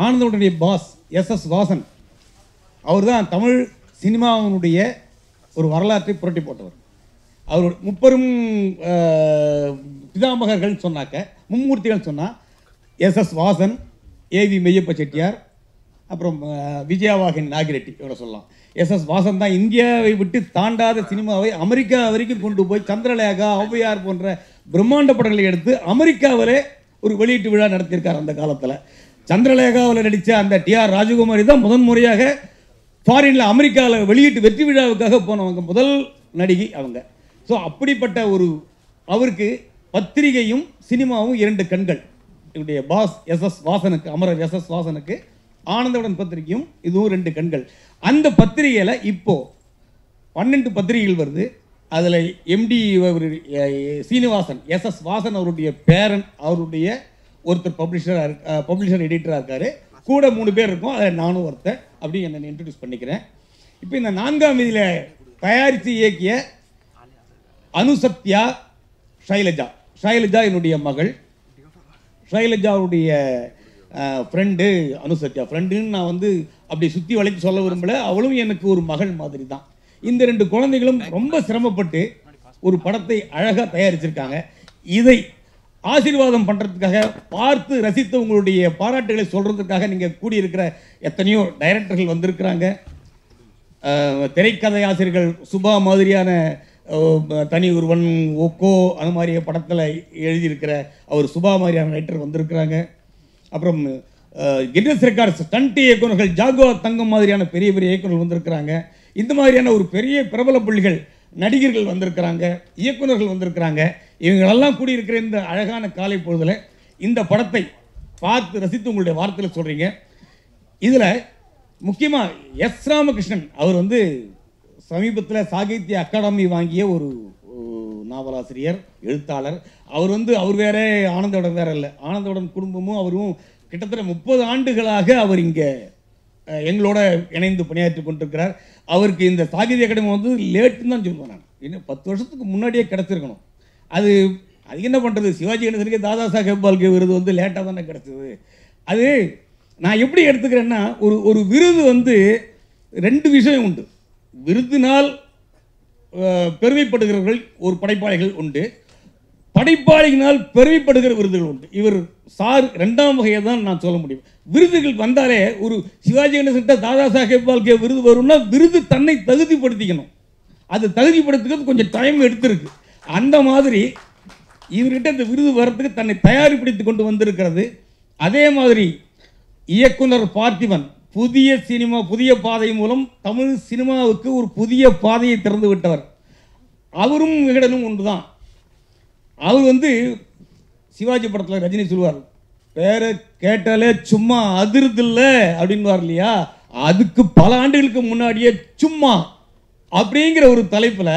ஆனந்தனுடைய boss S S Vasan அவர் தான் தமிழ் சினிமாவினுடைய ஒரு வரலாற்றை புரட்டி போட்டவர் அவர் முப்பெரும் அஹ், பிதாமகர்கள் சொன்னாக்க மும்மூர்த்திகள் சொன்னால் S S Vasan AV Meiyappa Chettiar அப்புறம் அஹ், விஜயவாகினி நாகிரெட்டி இவரை சொல்லலாம் எஸ் எஸ் வாசன் தான் இந்தியாவை விட்டு தாண்டாத சினிமாவை அமெரிக்கா வரைக்கும் கொண்டு போய் சந்திரலேகா ஔவையார் போன்ற பிரம்மாண்ட படங்களை எடுத்து அமெரிக்காவிலே ஒரு வெளியீட்டு விழா நடத்தியிருக்கார் அந்த காலத்தில் சந்திரலேகாவில் நடித்த அந்த டிஆர் ராஜகுமாரி தான் முதன் முறையாக ஃபாரினில் அமெரிக்காவில் வெளியீட்டு வெற்றி விழாவுக்காக போனவங்க முதல் நடிகை அவங்க ஸோ அப்படிப்பட்ட ஒரு அவருக்கு பத்திரிகையும் சினிமாவும் இரண்டு கண்கள் இவருடைய பாஸ் எஸ் எஸ் வாசனுக்கு அமரர் எஸ் எஸ் வாசனுக்கு ஆனந்தவுடன் பத்திரிகையும் இதுவும் ரெண்டு கண்கள் அந்த பத்திரிகையில் இப்போ பன்னெண்டு பத்திரிகைகள் வருது அதில் MD Srinivasan S S Vasan அவருடைய பேரன் அவருடைய ஒருத்தர் பப்ளிஷராக பப்ளிஷர் எடிட்டராக இருக்காரு கூட மூணு பேர் இருக்கும் அதில் நானும் ஒருத்தர் அப்படி என்னை இன்ட்ரடியூஸ் பண்ணிக்கிறேன் இப்போ இந்த நான்காம் இதில் தயாரித்து இயக்கிய அனுசத்யா ஷைலஜா ஷைலஜா என்னுடைய மகள் ஷைலஜாவுடைய ஃப்ரெண்டு அனுசத்யா ஃப்ரெண்டுன்னு நான் வந்து அப்படி சுற்றி வளைத்து சொல்ல விரும்பல அவளும் எனக்கு ஒரு மகள் மாதிரி தான் இந்த ரெண்டு குழந்தைகளும் ரொம்ப சிரமப்பட்டு ஒரு படத்தை அழகாக தயாரிச்சிருக்காங்க இதை ஆசீர்வாதம் பண்ணுறதுக்காக பார்த்து ரசித்து உங்களுடைய பாராட்டுகளை சொல்கிறதுக்காக நீங்கள் கூடியிருக்கிற எத்தனையோ டைரக்டர்கள் வந்திருக்கிறாங்க அஹ், திரைக்கதை ஆசிரியர்கள் சுபா மாதிரியான அஹ், தனி ஒருவன் ஒக்கோ அந்த மாதிரி படத்தில் எழுதியிருக்கிற அவர் சுபா மாதிரியான ரைட்டர் வந்திருக்கிறாங்க அப்புறம் கின்னஸ் ரெக்கார்ட்ஸ் ஸ்டண்ட் இயக்குனர்கள் ஜாகோ தங்கம் மாதிரியான பெரிய பெரிய இயக்குனர்கள் வந்திருக்கிறாங்க இந்த மாதிரியான ஒரு பெரிய பிரபல புள்ளிகள் நடிகர்கள் வந்திருக்கிறாங்க இயக்குனர்கள் வந்திருக்கிறாங்க இவங்களெல்லாம் கூடியிருக்கிற இந்த அழகான காலை பொழுதுல இந்த படத்தை பார்த்து ரசித்து உங்களுடைய வார்த்தையில் சொல்கிறீங்க இதில் முக்கியமாக எஸ் ராமகிருஷ்ணன் அவர் வந்து சமீபத்தில் சாகித்ய அகாடமி வாங்கிய ஒரு ஒரு நாவலாசிரியர் எழுத்தாளர் அவர் வந்து அவர் வேற ஆனந்தவுடன் வேற இல்லை ஆனந்தவுடன் குடும்பமும் அவரும் கிட்டத்தட்ட முப்பது ஆண்டுகளாக அவர் இங்கே அஹ், எங்களோட இணைந்து பணியாற்றி கொண்டிருக்கிறார் அவருக்கு இந்த சாகித்ய அகாடமி வந்து லேட்டுன்னு தான் சொல்லுவேன் நான் இன்னும் பத்து வருஷத்துக்கு முன்னாடியே கிடச்சிருக்கணும் அது அது என்ன பண்ணுறது சிவாஜி கணேசனுக்கு தாதா சாஹேப் பால்கே விருது வந்து லேட்டாக தானே கிடச்சிது அது நான் எப்படி எடுத்துக்கிறேன்னா ஒரு ஒரு விருது வந்து ரெண்டு விஷயம் உண்டு விருதினால் அஹ், பெருமைப்படுகிறவர்கள் ஒரு படைப்பாளிகள் உண்டு படைப்பாளியினால் பெருமைப்படுகிற விருதுகள் உண்டு இவர் சார் ரெண்டாம் வகையை தான் நான் சொல்ல முடியும் விருதுகள் வந்தாலே ஒரு சிவாஜி கணேசன்கிட்ட தாதா சாஹேப் பால்கே விருது வரும்னா விருது தன்னை தகுதிப்படுத்திக்கணும் அது தகுதிப்படுத்துக்கிறது கொஞ்சம் டைம் எடுத்திருக்கு அந்த மாதிரி இவர்கிட்ட இந்த விருது வர்றதுக்கு தன்னை தயாரிப்படுத்தி கொண்டு வந்திருக்கிறது அதே மாதிரி இயக்குனர் பார்த்திபன் புதிய சினிமா புதிய பாதை மூலம் தமிழ் சினிமாவுக்கு ஒரு புதிய பாதையை திறந்து விட்டவர் அவரும் விகடனும் ஒன்றுதான் அவர் வந்து சிவாஜி படத்தில் ரஜினி சொல்லுவார் பேரை கேட்டாலே சும்மா அதிருதில்ல அப்படின்வார் இல்லையா அதுக்கு பல ஆண்டுகளுக்கு முன்னாடியே சும்மா அப்படிங்கிற ஒரு தலைப்பில்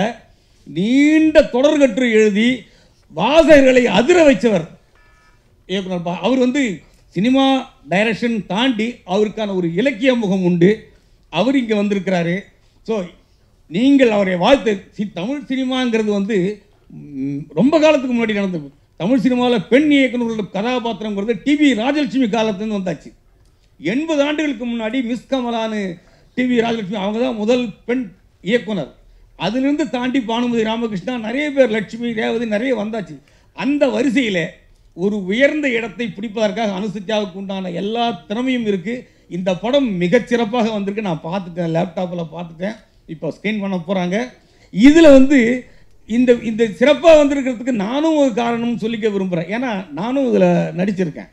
நீண்ட தொடர்கட்டு எழுதி வாசகர்களை அதிர வைச்சவர் இயக்குனர் பா அவர் வந்து சினிமா டைரக்ஷன் தாண்டி அவருக்கான ஒரு இலக்கிய முகம் உண்டு அவர் இங்கே வந்திருக்கிறாரு ஸோ நீங்கள் அவரை வாழ்த்து சி தமிழ் சினிமாங்கிறது வந்து ம், ரொம்ப காலத்துக்கு முன்னாடி நடந்தது தமிழ் சினிமாவில் பெண் இயக்குநர்களோட கதாபாத்திரங்கிறது டிவி ராஜலட்சுமி காலத்துலேருந்து வந்தாச்சு எண்பது ஆண்டுகளுக்கு முன்னாடி மிஸ் கமலான்னு டிவி ராஜலட்சுமி அவங்க தான் முதல் பெண் இயக்குனர் அதிலிருந்து தாண்டி பானுமதி ராமகிருஷ்ணா நிறைய பேர் லட்சுமி ரேவதி நிறைய வந்தாச்சு அந்த வரிசையில் ஒரு உயர்ந்த இடத்தை பிடிப்பதற்காக அனுசத்தியாவுக்கு உண்டான எல்லா திறமையும் இருக்குது இந்த படம் மிகச்சிறப்பாக வந்திருக்கு நான் பார்த்துட்டேன் லேப்டாப்பில் பார்த்துட்டேன் இப்போ ஸ்கேன் பண்ண போகிறாங்க இதில் வந்து இந்த இந்த சிறப்பாக வந்திருக்கிறதுக்கு நானும் ஒரு காரணம்னு சொல்லிக்க விரும்புகிறேன் ஏன்னா நானும் இதில் நடிச்சிருக்கேன்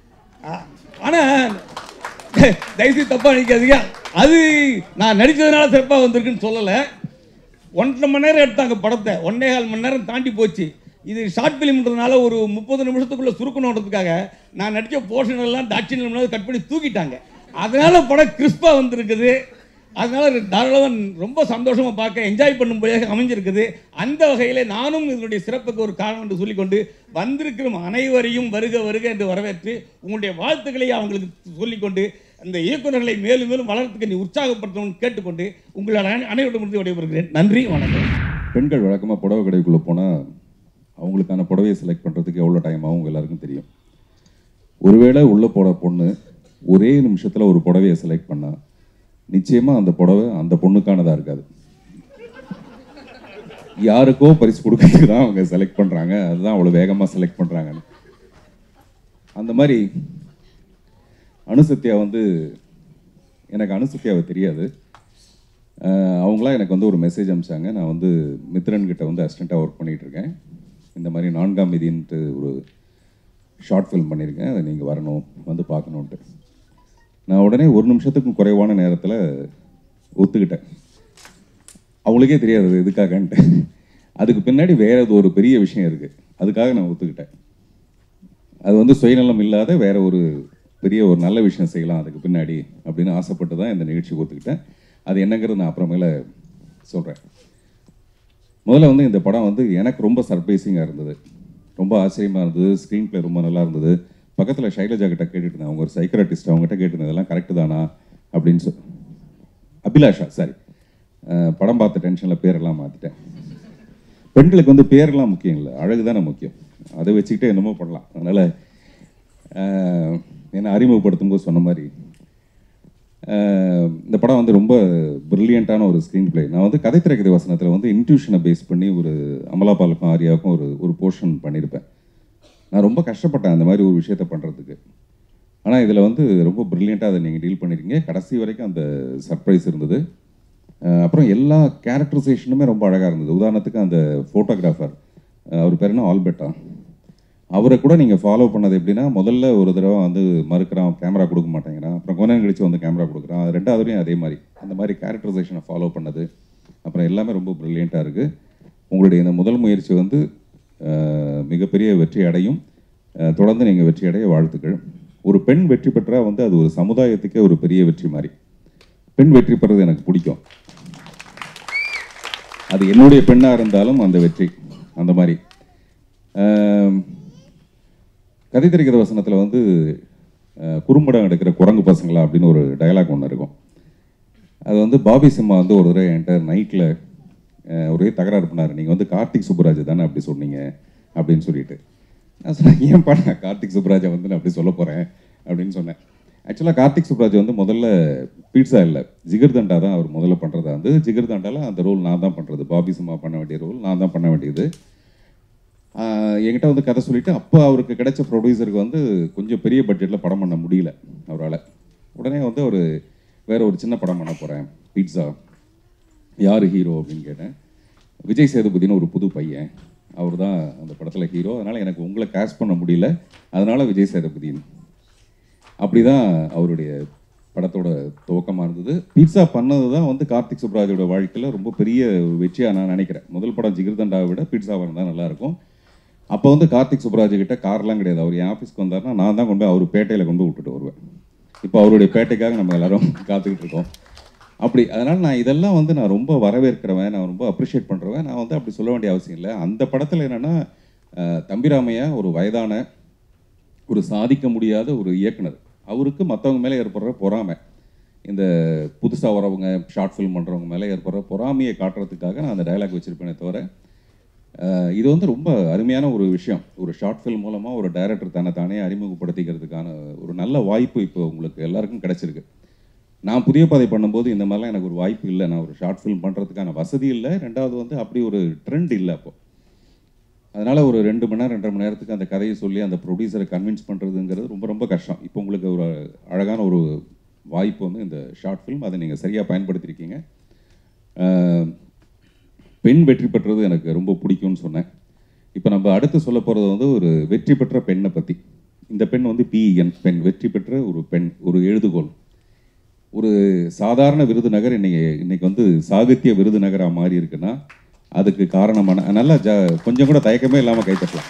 ஆனால் தயவுசெய்து தப்பாக நினைக்காதீங்க அது நான் நடித்ததுனால சிறப்பாக வந்திருக்குன்னு சொல்லலை ஒன்றரை மணி நேரம் எடுத்தாங்க படத்தை ஒன்றே கால் மணி நேரம் தாண்டி போச்சு இது ஷார்ட் ஃபிலிம்ன்றதுனால ஒரு முப்பது நிமிஷத்துக்குள்ளே சுருக்கணுன்றதுக்காக நான் நடித்த போர்ஷன் எல்லாம் தாட்சியம் கட் பண்ணி தூக்கிட்டாங்க அதனால படம் கிறிஸ்பாக வந்திருக்குது அதனால தாராளமாக ரொம்ப சந்தோஷமாக பார்க்க என்ஜாய் பண்ணும்படியாக அமைஞ்சிருக்குது அந்த வகையில் நானும் இதனுடைய சிறப்புக்கு ஒரு காரணம் என்று சொல்லிக்கொண்டு வந்திருக்கிற அனைவரையும் வருக வருக என்று வரவேற்று உங்களுடைய வாழ்த்துக்களை அவங்களுக்கு சொல்லிக்கொண்டு அந்த இயக்குநர்களை மேலும் மேலும் வளர்த்துக்கு நீ உற்சாகப்படுத்தணும்னு கேட்டுக்கொண்டு உங்களால் அனைவரும் முடிந்து விடைபெறுகிறேன் நன்றி வணக்கம் பெண்கள் வழக்கமாக புடவை கடைக்குள்ளே போனால் அவங்களுக்கான புடவையை செலக்ட் பண்ணுறதுக்கு எவ்வளோ டைம் ஆகும் உங்க எல்லாருக்கும் தெரியும் ஒருவேளை உள்ளே போட பொண்ணு ஒரே நிமிஷத்தில் ஒரு புடவையை செலக்ட் பண்ணா நிச்சயமாக அந்த புடவை அந்த பொண்ணுக்கானதாக இருக்காது யாருக்கோ பரிசு கொடுக்கறதுக்கு தான் அவங்க செலக்ட் பண்ணுறாங்க அதுதான் அவ்வளோ வேகமாக செலக்ட் பண்ணுறாங்கன்னு அந்த மாதிரி அணுசத்யா வந்து எனக்கு அணுசத்யாவை தெரியாது அஹ் அவங்களாம் எனக்கு வந்து ஒரு மெசேஜ் அனுப்பிச்சாங்க நான் வந்து மித்ரன் கிட்ட வந்து அசிஸ்டண்ட்டாக ஒர்க் பண்ணிகிட்டு இருக்கேன் இந்த மாதிரி நான்காம் விதின்ட்டு ஒரு ஷார்ட் ஃபில்ம் பண்ணியிருக்கேன் அதை நீங்கள் வரணும் வந்து பார்க்கணுன்ட்டு நான் உடனே ஒரு நிமிஷத்துக்கும் குறைவான நேரத்தில் ஒத்துக்கிட்டேன் அவங்களுக்கே தெரியாது அது எதுக்காகன்ட்டு அதுக்கு பின்னாடி வேற ஏதோ ஒரு பெரிய விஷயம் இருக்குது அதுக்காக நான் ஒத்துக்கிட்டேன் அது வந்து சுயநலம் இல்லாத வேற ஒரு பெரிய ஒரு நல்ல விஷயம் செய்யலாம் அதுக்கு பின்னாடி அப்படின்னு ஆசைப்பட்டு தான் இந்த நிகழ்ச்சிக்கு ஒத்துக்கிட்டேன் அது என்னங்கிறது நான் அப்புறமேல சொல்கிறேன் முதல்ல வந்து இந்த படம் வந்து எனக்கு ரொம்ப சர்ப்ரைசிங்காக இருந்தது ரொம்ப ஆச்சரியமாக இருந்தது ஸ்க்ரீன் ப்ளே ரொம்ப நல்லா இருந்தது பக்கத்தில் ஷைலஜா கிட்ட கேட்டுட்டு இருந்தேன் அவங்க ஒரு சைக்கராட்டிஸ்ட் அவங்ககிட்ட கேட்டுருந்தேன் இதெல்லாம் கரெக்டு தானா அப்படின்னு சொல்லி அபிலாஷா சாரி படம் பார்த்த டென்ஷனில் பேரெல்லாம் மாற்றிட்டேன் பெண்களுக்கு வந்து பேரெல்லாம் முக்கியம் இல்லை அழகு தானே முக்கியம் அதை வச்சுக்கிட்டே என்னமோ பண்ணலாம் அதனால் என்னை அறிமுகப்படுத்தும் போது சொன்ன மாதிரி ஆஹ் இந்த படம் வந்து ரொம்ப பிரில்லியண்ட்டான ஒரு ஸ்க்ரீன் ப்ளே நான் வந்து கதை திரைக்கதை வசனத்தில் வந்து இன்ட்யூஷனை பேஸ் பண்ணி ஒரு அமலாபாலுக்கும் ஆரியாவுக்கும் ஒரு ஒரு போர்ஷன் பண்ணியிருப்பேன் நான் ரொம்ப கஷ்டப்பட்டேன் அந்த மாதிரி ஒரு விஷயத்த பண்ணுறதுக்கு ஆனால் இதில் வந்து ரொம்ப பிரில்லியண்ட்டாக அதை நீங்கள் டீல் பண்ணியிருக்கீங்க கடைசி வரைக்கும் அந்த சர்ப்ரைஸ் இருந்தது அஹ் அப்புறம் எல்லா கேரக்டரைசேஷனுமே ரொம்ப அழகாக இருந்தது உதாரணத்துக்கு அந்த ஃபோட்டோகிராஃபர் அவர் பேர் என்ன ஆல்பர்ட்டா அவரை கூட நீங்கள் ஃபாலோ பண்ணது எப்படின்னா முதல்ல ஒரு தடவை வந்து மறுக்கிறான் கேமரா கொடுக்க மாட்டேங்கிறான் அப்புறம் கொஞ்ச நேரம் கழிச்சு வந்து கேமரா கொடுக்குறான் அது ரெண்டாவதுலையும் அதே மாதிரி அந்த மாதிரி கேரக்டரைசேஷனை ஃபாலோ பண்ணது அப்புறம் எல்லாமே ரொம்ப ப்ரில்லியண்ட்டாக இருக்குது உங்களுடைய இந்த முதல் முயற்சி வந்து அஹ், மிகப்பெரிய வெற்றி அடையும் அஹ், தொடர்ந்து நீங்கள் வெற்றி அடைய வாழ்த்துக்கள் ஒரு பெண் வெற்றி பெற்றா வந்து அது ஒரு சமுதாயத்துக்கே ஒரு பெரிய வெற்றி மாதிரி பெண் வெற்றி பெறது எனக்கு பிடிக்கும் அது என்னுடைய பெண்ணாக இருந்தாலும் அந்த வெற்றி அந்த மாதிரி ஆம், கதை தெரிக்கிற வசனத்தில் வந்து அஹ், குறும்படம் எடுக்கிற குரங்கு பசங்களா அப்படின்னு ஒரு டயலாக் ஒன்று இருக்கும் அது வந்து பாபி சிம்மா வந்து ஒரு தடவை என்கிட்ட நைட்டில் ஒரே தகராறு பண்ணார் நீங்கள் வந்து கார்த்திக் சுப்புராஜ் தானே அப்படி சொன்னீங்க அப்படின்னு சொல்லிட்டு நான் சொன்னேன் ஏன்பா நான் கார்த்திக் சுப்புராஜை வந்து நான் அப்படி சொல்ல போகிறேன் அப்படின்னு சொன்னேன் ஆக்சுவலாக கார்த்திக் சுப்ராஜ் வந்து முதல்ல பீட்சா இல்லை ஜிகர்தண்டா தான் அவர் முதல்ல பண்ணுறதா வந்து ஜிகர்தண்டால அந்த ரோல் நான் தான் பண்ணுறது பாபி சிம்மா பண்ண வேண்டிய ரோல் நான் தான் பண்ண வேண்டியது ஆஹ் என்கிட்ட வந்து கதை சொல்லிட்டு அப்போ அவருக்கு கிடைச்ச ப்ரொடியூசருக்கு வந்து கொஞ்சம் பெரிய பட்ஜெட்டில் படம் பண்ண முடியல அவரால் உடனே வந்து ஒரு வேற ஒரு சின்ன படம் பண்ண போகிறேன் பீட்சா யார் ஹீரோ அப்படின்னு கேட்டேன் விஜய் சேதுபதினு ஒரு புது பையன் அவர் தான் அந்த படத்தில் ஹீரோ அதனால் எனக்கு உங்களை கேஷ் பண்ண முடியல அதனால் விஜய் சேதுபதினு அப்படிதான் அவருடைய படத்தோட துவக்கமாக இருந்தது பீட்சா பண்ணது தான் வந்து கார்த்திக் சுப்ராஜோட வாழ்க்கையில் ரொம்ப பெரிய ஒரு வெற்றியாக நான் நினைக்கிறேன் முதல் படம் ஜிகிர்தண்டாவை விட பீட்சா இருந்தால் நல்லாயிருக்கும் அப்போ வந்து கார்த்திக் சுப்ராஜ் கிட்ட கார்லாம் கிடையாது அவர் என் ஆஃபீஸ்க்கு வந்தாருன்னா நான் தான் கொண்டு போய் அவர் பேட்டையில் கொண்டு போய் விட்டுட்டு வருவேன் இப்போ அவருடைய பேட்டைக்காக நம்ம எல்லாரும் காத்துக்கிட்டு இருக்கோம் அப்படி அதனால் நான் இதெல்லாம் வந்து நான் ரொம்ப வரவேற்கிறவன் நான் ரொம்ப அப்ரிஷியேட் பண்ணுறவன் நான் வந்து அப்படி சொல்ல வேண்டிய அவசியம் இல்லை அந்த படத்தில் என்னென்னா தம்பிராமையா ஒரு வயதான ஒரு சாதிக்க முடியாத ஒரு இயக்குனர் அவருக்கு மற்றவங்க மேலே ஏற்படுற பொறாமை இந்த புதுசாக வரவங்க ஷார்ட் ஃபில்ம் பண்ணுறவங்க மேலே ஏற்படுற பொறாமையை காட்டுறதுக்காக நான் அந்த டயலாக் வச்சுருப்பேனே தவிர அஹ், இது வந்து ரொம்ப அருமையான ஒரு விஷயம் ஒரு ஷார்ட் ஃபில்ம் மூலமாக ஒரு டைரக்டர் தன்னை தானே அறிமுகப்படுத்திக்கிறதுக்கான ஒரு நல்ல வாய்ப்பு இப்போ உங்களுக்கு எல்லாருக்கும் கிடைச்சிருக்கு நான் புதிய பாதை பண்ணும்போது இந்த மாதிரிலாம் எனக்கு ஒரு வாய்ப்பு இல்லை நான் ஒரு ஷார்ட் ஃபில்ம் பண்ணுறதுக்கான வசதி இல்லை ரெண்டாவது வந்து அப்படி ஒரு ட்ரெண்ட் இல்லை அப்போ அதனால ஒரு ரெண்டு மணி நேரம் ரெண்டரை மணி நேரத்துக்கு அந்த கதையை சொல்லி அந்த ப்ரொடியூசரை கன்வின்ஸ் பண்ணுறதுங்கிறது ரொம்ப ரொம்ப கஷ்டம் இப்போ உங்களுக்கு ஒரு அழகான ஒரு வாய்ப்பு வந்து இந்த ஷார்ட் ஃபில்ம் அதை நீங்கள் சரியாக பயன்படுத்தியிருக்கீங்க அஹ், பெண் வெற்றி பெற்றது எனக்கு ரொம்ப பிடிக்கும்னு சொன்னேன் இப்போ நம்ம அடுத்து சொல்ல போகிறது வந்து ஒரு வெற்றி பெற்ற பெண்ணை பற்றி இந்த பெண் வந்து பிஎன் பெண் வெற்றி பெற்ற ஒரு பெண் ஒரு எழுதுகோள் ஒரு சாதாரண விருதுநகர் இன்னைக்கு இன்னைக்கு வந்து சாகித்ய விருதுநகரா மாறி இருக்குன்னா அதுக்கு காரணமான நல்லா ஜ கொஞ்சம் கூட தயக்கமே இல்லாமல் கைத்தட்டலாம்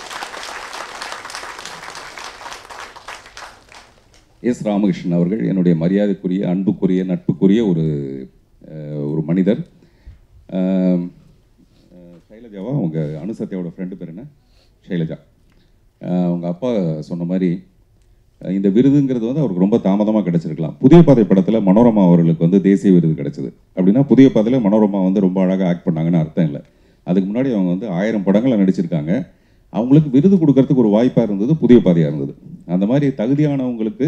எஸ் ராமகிருஷ்ணன் அவர்கள் என்னுடைய மரியாதைக்குரிய அன்புக்குரிய நட்புக்குரிய ஒரு அஹ், ஒரு மனிதர் அஹ், அஹ், சைலஜாவா அவங்க அனுசத்யாவோட ஃப்ரெண்டு பேர் என்ன சைலஜா அஹ், அவங்க அப்பா சொன்ன மாதிரி அஹ், இந்த விருதுங்கிறது வந்து அவருக்கு ரொம்ப தாமதமாக கிடைச்சிருக்கலாம் புதிய பாதை படத்தில் மனோரமா அவர்களுக்கு வந்து தேசிய விருது கிடைச்சது அப்படின்னா புதிய பாதையில் மனோரமா வந்து ரொம்ப அழகாக ஆக்ட் பண்ணாங்கன்னு அர்த்தம் இல்லை அதுக்கு முன்னாடி அவங்க வந்து ஆயிரம் படங்களை நடிச்சிருக்காங்க அவங்களுக்கு விருது கொடுக்கறதுக்கு ஒரு வாய்ப்பாக இருந்தது புதிய பாதையாக இருந்தது அந்த மாதிரி தகுதியானவங்களுக்கு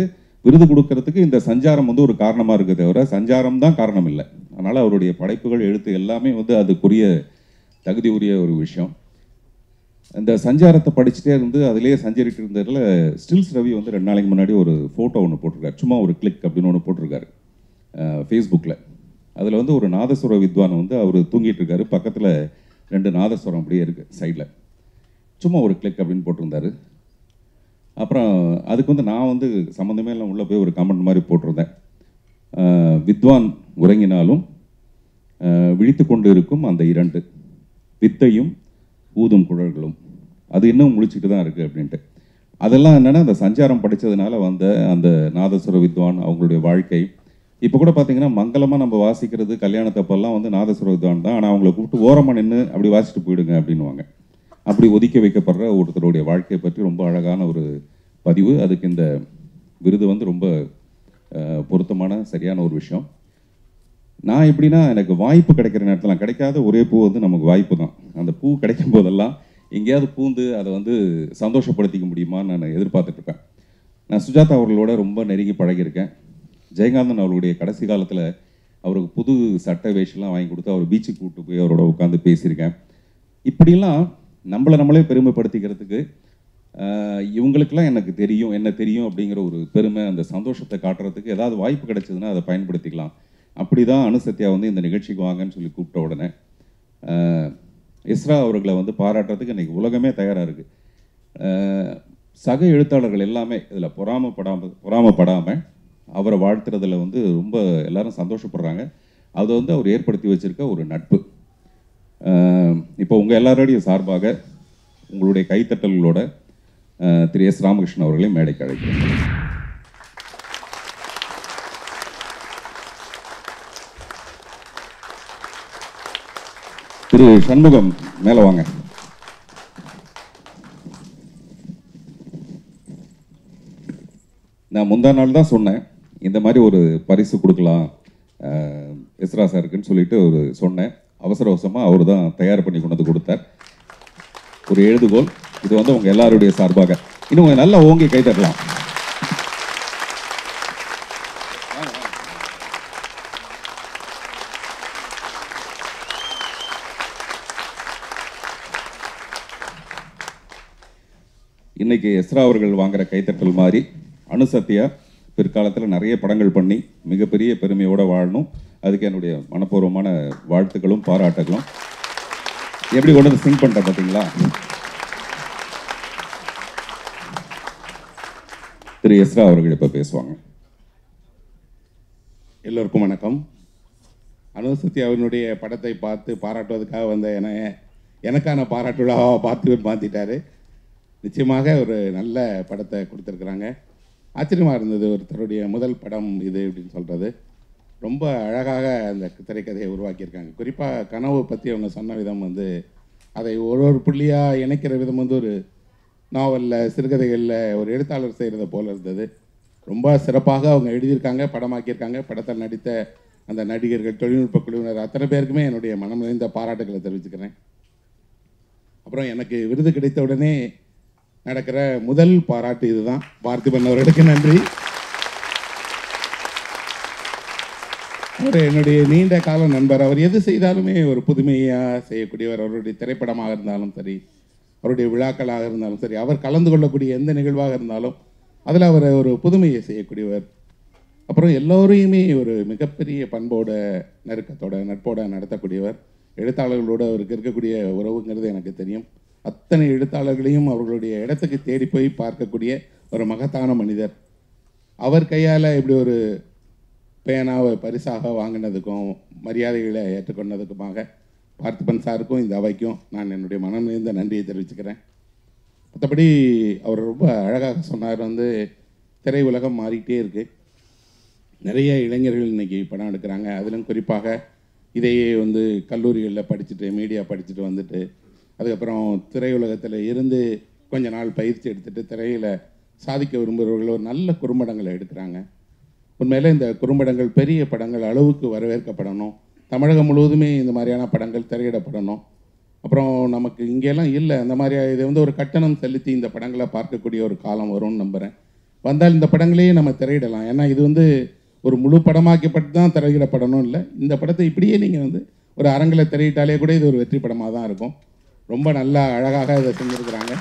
விருது கொடுக்கறதுக்கு இந்த சஞ்சாரம் வந்து ஒரு காரணமாக இருக்கே தவிர சஞ்சாரம் தான் காரணம் இல்லை அதனால் அவருடைய படைப்புகள் எழுத்து எல்லாமே வந்து அதுக்குரிய தகுதி உரிய ஒரு விஷயம் இந்த சஞ்சாரத்தை படிச்சுட்டே இருந்து அதிலேயே சஞ்சரிட்டு இருந்ததில் ஸ்டில்ஸ் ரவி வந்து ரெண்டு நாளைக்கு முன்னாடி ஒரு ஃபோட்டோ ஒன்று போட்டிருக்காரு சும்மா ஒரு கிளிக் அப்படின்னு ஒன்று போட்டிருக்காரு ஃபேஸ்புக்கில் அதில் வந்து ஒரு நாதஸ்வர வித்வான் வந்து அவர் தூங்கிட்டு இருக்காரு பக்கத்தில் ரெண்டு நாதஸ்வரம் அப்படியே இருக்குது சைடில் சும்மா ஒரு கிளிக் அப்படின்னு போட்டிருந்தாரு அப்புறம் அதுக்கு வந்து நான் வந்து சம்மந்தமே எல்லாம் உள்ளே போய் ஒரு கமெண்ட் மாதிரி போட்டிருந்தேன் அஹ், வித்வான் உறங்கினாலும் அஹ், விழித்து கொண்டு இருக்கும் அந்த இரண்டு வித்தையும் ஊதும் குழல்களும் அது இன்னும் முழிச்சிட்டு தான் இருக்குது அப்படின்ட்டு அதெல்லாம் என்னென்னா அந்த சஞ்சாரம் படித்ததுனால வந்த அந்த நாதஸ்வர வித்வான் அவங்களுடைய வாழ்க்கை இப்போ கூட பார்த்தீங்கன்னா மங்களமாக நம்ம வாசிக்கிறது கல்யாணத்தப்பெல்லாம் வந்து நாதஸ்வர வித்வான் தான் ஆனால் அவங்கள கூப்பிட்டு ஓரமாக நின்று அப்படி வாசிச்சுட்டு போயிடுங்க அப்படின்னுவாங்க அப்படி ஒதுக்கி வைக்கப்படுற ஒருத்தருடைய வாழ்க்கையை பற்றி ரொம்ப அழகான ஒரு பதிவு அதுக்கு இந்த விருது வந்து ரொம்ப அஹ், பொருத்தமான சரியான ஒரு விஷயம் நான் எப்படின்னா எனக்கு வாய்ப்பு கிடைக்கிற நேரத்தில் கிடைக்காத ஒரே பூ வந்து நமக்கு வாய்ப்பு தான் அந்த பூ கிடைக்கும் போதெல்லாம் எங்கேயாவது பூந்து அதை வந்து சந்தோஷப்படுத்திக்க முடியுமான்னு நான் எதிர்பார்த்துட்டு இருப்பேன் நான் சுஜாதா அவர்களோட ரொம்ப நெருங்கி பழகியிருக்கேன் ஜெயகாந்தன் அவர்களுடைய கடைசி காலத்தில் அவருக்கு புது சட்டை வேஷம்லாம் வாங்கி கொடுத்து அவர் பீச்சுக்கு கூப்பிட்டு போய் அவரோட உட்காந்து பேசியிருக்கேன் இப்படிலாம் நம்மளை நம்மளே பெருமைப்படுத்திக்கிறதுக்கு ஆஹ், இவங்களுக்கெல்லாம் எனக்கு தெரியும் என்ன தெரியும் அப்படிங்கிற ஒரு பெருமை அந்த சந்தோஷத்தை காட்டுறதுக்கு ஏதாவது வாய்ப்பு கிடைச்சதுன்னா அதை பயன்படுத்திக்கலாம் அப்படி தான் அனுசத்யா வந்து இந்த நிகழ்ச்சிக்கு வாங்கன்னு சொல்லி கூப்பிட்ட உடனே ஆஹ், இஸ்ரா அவர்களை வந்து பாராட்டுறதுக்கு இன்னைக்கு உலகமே தயாராக இருக்குது சக எழுத்தாளர்கள் எல்லாமே இதில் பொறாமப்படாம பொறாமப்படாமல் அவரை வாழ்த்துறதுல வந்து ரொம்ப எல்லாரும் சந்தோஷப்படுறாங்க அதை வந்து அவர் ஏற்படுத்தி வச்சிருக்க ஒரு நட்பு ஆஹ் இப்போ உங்கள் எல்லாரோடைய சார்பாக உங்களுடைய கைத்தட்டல்களோட ஆஹ் திரு எஸ் ராமகிருஷ்ணன் அவர்களை மேடைக்கு அழைக்கிறேன் திரு சண்முகம் மேலே வாங்க நான் முந்தா நாள் தான் சொன்னேன் இந்த மாதிரி ஒரு பரிசு கொடுக்கலாம் அஹ், எஸ்ரா சாருக்குன்னு சொல்லிட்டு ஒரு சொன்னேன் அவசர அவசரமாக அவர் தான் தயார் பண்ணி கொண்டு வந்து கொடுத்தார் ஒரு எழுதுகோல் இது வந்து உங்கள் எல்லாருடைய சார்பாக இன்னும் கொஞ்சம் நல்லா ஓங்கி கை தட்டலாம் இன்னைக்கு எஸ்ரா அவர்கள் வாங்குற கைத்தட்டல் மாதிரி அணுசத்தியா பிற்காலத்தில் நிறைய படங்கள் பண்ணி மிகப்பெரிய பெருமையோட வாழணும் அதுக்கு என்னுடைய மனப்பூர்வமான வாழ்த்துக்களும் பாராட்டுகளும் எப்படி கொண்டு வந்து சிங் பண்ணிட்டேன் பார்த்தீங்களா திரு எஸ்ரா அவர்கள் இப்போ பேசுவாங்க எல்லோருக்கும் வணக்கம் அனுசக்தி அவனுடைய படத்தை பார்த்து பாராட்டுவதற்காக வந்த என எனக்கான பாராட்டு விழாவாக பார்த்து மாற்றிட்டாரு நிச்சயமாக ஒரு நல்ல படத்தை கொடுத்துருக்குறாங்க ஆச்சரியமாக இருந்தது ஒருத்தருடைய முதல் படம் இது அப்படின்னு சொல்கிறது ரொம்ப அழகாக அந்த திரைக்கதையை உருவாக்கியிருக்காங்க குறிப்பாக கனவு பற்றி அவங்க சொன்ன விதம் வந்து அதை ஒரு ஒரு புள்ளியாக இணைக்கிற விதம் வந்து ஒரு நாவலில் சிறுகதைகளில் ஒரு எழுத்தாளர் செய்கிறத போல இருந்தது ரொம்ப சிறப்பாக அவங்க எழுதியிருக்காங்க படமாக்கியிருக்காங்க படத்தில் நடித்த அந்த நடிகர்கள் தொழில்நுட்ப குழுவினர் அத்தனை பேருக்குமே என்னுடைய மனம் நிறைந்த பாராட்டுகளை தெரிவிச்சுக்கிறேன் அப்புறம் எனக்கு விருது கிடைத்த உடனே நடக்கிற முதல் பாராட்டு இதுதான் பார்த்திபன் அவர்களுக்கு நன்றி அவர் என்னுடைய நீண்ட கால நண்பர் அவர் எது செய்தாலுமே ஒரு புதுமையாக செய்யக்கூடியவர் அவருடைய திரைப்படமாக இருந்தாலும் சரி அவருடைய விழாக்களாக இருந்தாலும் சரி அவர் கலந்து கொள்ளக்கூடிய எந்த நிகழ்வாக இருந்தாலும் அதில் அவர் ஒரு புதுமையை செய்யக்கூடியவர் அப்புறம் எல்லோரையுமே ஒரு மிகப்பெரிய பண்போட நெருக்கத்தோட நட்போட நடத்தக்கூடியவர் எழுத்தாளர்களோட அவருக்கு இருக்கக்கூடிய உறவுங்கிறது எனக்கு தெரியும் அத்தனை எழுத்தாளர்களையும் அவர்களுடைய இடத்துக்கு தேடி போய் பார்க்கக்கூடிய ஒரு மகத்தான மனிதர் அவர் கையால் இப்படி ஒரு பேனாவை பரிசாக வாங்கினதுக்கும் மரியாதைகளை ஏற்றுக்கொண்டதுக்குமாக பார்த்திபன் சாருக்கும் இந்த அவைக்கும் நான் என்னுடைய மனம் நிறைந்த நன்றியை தெரிவிச்சுக்கிறேன் மற்றபடி அவர் ரொம்ப அழகாக சொன்னார் வந்து திரை உலகம் மாறிக்கிட்டே இருக்குது நிறைய இளைஞர்கள் இன்னைக்கு படம் எடுக்கிறாங்க அதிலும் குறிப்பாக இதையே வந்து கல்லூரிகளில் படிச்சுட்டு மீடியா படிச்சுட்டு வந்துட்டு அதுக்கப்புறம் திரையுலகத்தில் இருந்து கொஞ்ச நாள் பயிற்சி எடுத்துட்டு திரையில் சாதிக்க விரும்புகிறவர்கள் ஒரு நல்ல குறும்படங்களை எடுக்கிறாங்க உண்மையில இந்த குறும்படங்கள் பெரிய படங்கள் அளவுக்கு வரவேற்கப்படணும் தமிழகம் முழுவதுமே இந்த மாதிரியான படங்கள் திரையிடப்படணும் அப்புறம் நமக்கு இங்கெல்லாம் இல்லை அந்த மாதிரி இது வந்து ஒரு கட்டணம் செலுத்தி இந்த படங்களை பார்க்கக்கூடிய ஒரு காலம் வரும்னு நம்புகிறேன் வந்தால் இந்த படங்களையே நம்ம திரையிடலாம் ஏன்னா இது வந்து ஒரு முழு படமாக்கப்பட்டு தான் திரையிடப்படணும் இல்லை இந்த படத்தை இப்படியே நீங்கள் வந்து ஒரு அரங்கில் திரையிட்டாலே கூட இது ஒரு வெற்றி படமாக தான் இருக்கும் ரொம்ப நல்லா அழகாக இதை செஞ்சுருக்கிறாங்க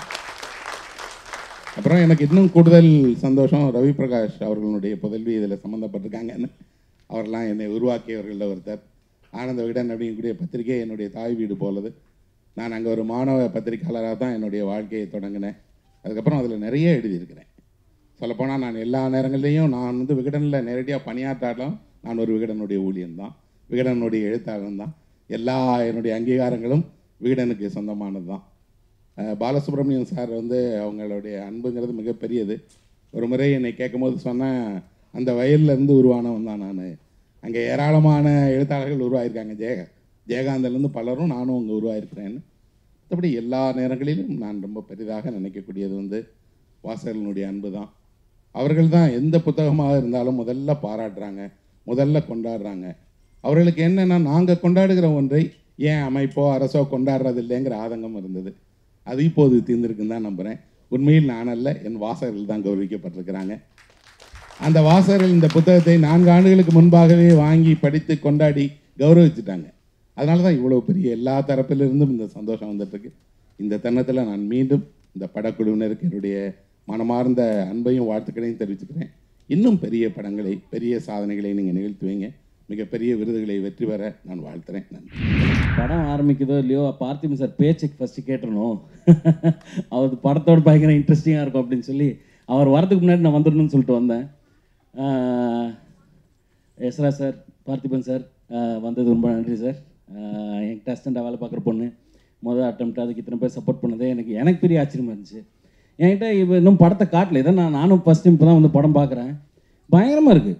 அப்புறம் எனக்கு இன்னும் கூடுதல் சந்தோஷம் ரவி பிரகாஷ் அவர்களுடைய புதல்வி இதில் சம்மந்தப்பட்டிருக்காங்கன்னு அவரெல்லாம் என்னை உருவாக்கியவர்களில் ஒருத்தர் ஆனந்த விகடன் அப்படிங்கக்கூடிய பத்திரிகை என்னுடைய தாய் வீடு போலது நான் அங்கே ஒரு மாணவ பத்திரிகையாளராக தான் என்னுடைய வாழ்க்கையை தொடங்கினேன் அதுக்கப்புறம் அதில் நிறைய எழுதியிருக்கிறேன் சொல்லப்போனால் நான் எல்லா நேரங்கள்லேயும் நான் வந்து விகடனில் நேரடியாக பணியாற்றாலும் நான் ஒரு விகடனுடைய ஊழியன் தான் விகடனுடைய எழுத்தாளன் தான் எல்லா என்னுடைய அங்கீகாரங்களும் விகடனுக்கு சொந்தமானது தான் அஹ் பாலசுப்ரமணியம் சார் வந்து அவங்களுடைய அன்புங்கிறது மிகப்பெரியது ஒரு முறை என்னை கேட்கும்போது சொன்னேன் அந்த வயல்ல இருந்து உருவானவன் தான் நான் அங்கே ஏராளமான எழுத்தாளர்கள் உருவாயிருக்காங்க ஜெய ஜெயகாந்தன்லேருந்து பலரும் நானும் அங்கே உருவாயிருக்கிறேன்னு மற்றபடி எல்லா நேரங்களிலும் நான் ரொம்ப பெரிதாக நினைக்கக்கூடியது வந்து வாசகர்களுடைய அன்பு தான் அவர்கள் தான் எந்த புத்தகமாக இருந்தாலும் முதல்ல பாராட்டுறாங்க முதல்ல கொண்டாடுறாங்க அவர்களுக்கு என்னென்னா நாங்கள் கொண்டாடுகிற ஒன்றை ஏன் அமைப்போ அரசோ கொண்டாடுறது இல்லைங்கிற ஆதங்கம் இருந்தது அது இப்போது தீர்ந்திருக்குன்னு தான் நம்புகிறேன் உண்மையில் நான் அல்ல என் வாசகர்கள் தான் கௌரவிக்கப்பட்டிருக்கிறாங்க அந்த வாசகர்கள் இந்த புத்தகத்தை நான்கு ஆண்டுகளுக்கு முன்பாகவே வாங்கி படித்து கொண்டாடி கௌரவிச்சுட்டாங்க அதனால தான் இவ்வளோ பெரிய எல்லா தரப்பிலிருந்தும் இந்த சந்தோஷம் வந்துட்டுருக்கு இந்த தருணத்தில் நான் மீண்டும் இந்த படக்குழுவினருக்கு என்னுடைய மனமார்ந்த அன்பையும் வாழ்த்துக்களையும் தெரிவிச்சுக்கிறேன் இன்னும் பெரிய படங்களை பெரிய சாதனைகளை நீங்கள் நிகழ்த்துவீங்க மிகப்பெரிய விருதுகளை வெற்றி பெற நான் வாழ்த்துறேன் நன்றி படம் ஆரம்பிக்குதோ இல்லையோ பார்த்திபன் சார் பேச்சுக்கு ஃபஸ்ட்டு கேட்டுறணும் அவர் படத்தோட பயங்கர இன்ட்ரெஸ்டிங்காக இருக்கும் அப்படின்னு சொல்லி அவர் வரதுக்கு முன்னாடி நான் வந்துடணும்னு சொல்லிட்டு வந்தேன் ஆஹ் எஸ்ரா சார் பார்த்திபன் சார் ஆஹ் வந்தது ரொம்ப நன்றி சார் ஆஹ் என்கிட்ட அசிஸ்டண்ட்டாக வேலை பார்க்குற பொண்ணு மொதல் அட்டம் அதுக்கு இத்தனை பேர் சப்போர்ட் பண்ணதே எனக்கு எனக்கு பெரிய ஆச்சரியமாக இருந்துச்சு என்கிட்ட இப்போ இன்னும் படத்தை காட்டல இதை நான் நானும் ஃபஸ்ட் டைம் இப்போ தான் வந்து படம் பார்க்குறேன் பயங்கரமாக இருக்குது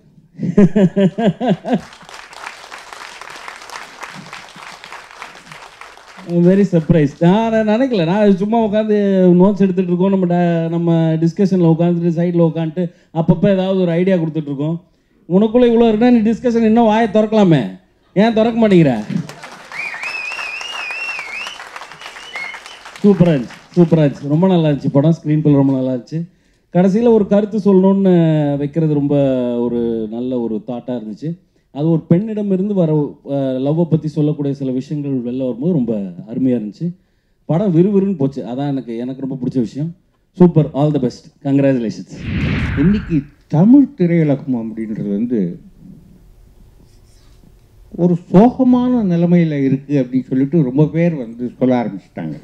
வெரி சர்ப்ரைஸ் நான் நினைக்கல நான் சும்மா உட்காந்து நோட்ஸ் எடுத்துகிட்டு இருக்கோம் நம்ம ட- நம்ம டிஸ்கஷனில் உட்காந்துட்டு சைடில் உட்காந்துட்டு அப்பப்போ ஏதாவது ஒரு ஐடியா கொடுத்துட்ருக்கோம் உனக்குள்ளே இவ்வளோ இருக்குன்னா நீ டிஸ்கஷன் இன்னும் வாயை திறக்கலாமே ஏன் திறக்க மாட்டேங்கிற சூப்பராக இருந்துச்சு சூப்பராக இருந்துச்சு ரொம்ப நல்லா இருந்துச்சு படம் ஸ்க்ரீன் பில் ரொம்ப நல்லா இருந்துச்சு கடைசியில் ஒரு கருத்து சொல்லணும்னு வைக்கிறது ரொம்ப ஒரு நல்ல ஒரு தாட்டாக இருந்துச்சு அது ஒரு பெண்ணிடமிருந்து வர லவ்வை பற்றி சொல்லக்கூடிய சில விஷயங்கள் வெளில வரும்போது ரொம்ப அருமையாக இருந்துச்சு படம் விறுவிறுன்னு போச்சு அதான் எனக்கு எனக்கு ரொம்ப பிடிச்ச விஷயம் super all the best congratulations இன்னைக்கு தமிழ் திரையுலகம் அப்படின்றது வந்து ஒரு சோகமான நிலைமையில் இருக்குது அப்படின்னு சொல்லிட்டு ரொம்ப பேர் வந்து சொல்ல ஆரம்பிச்சிட்டாங்க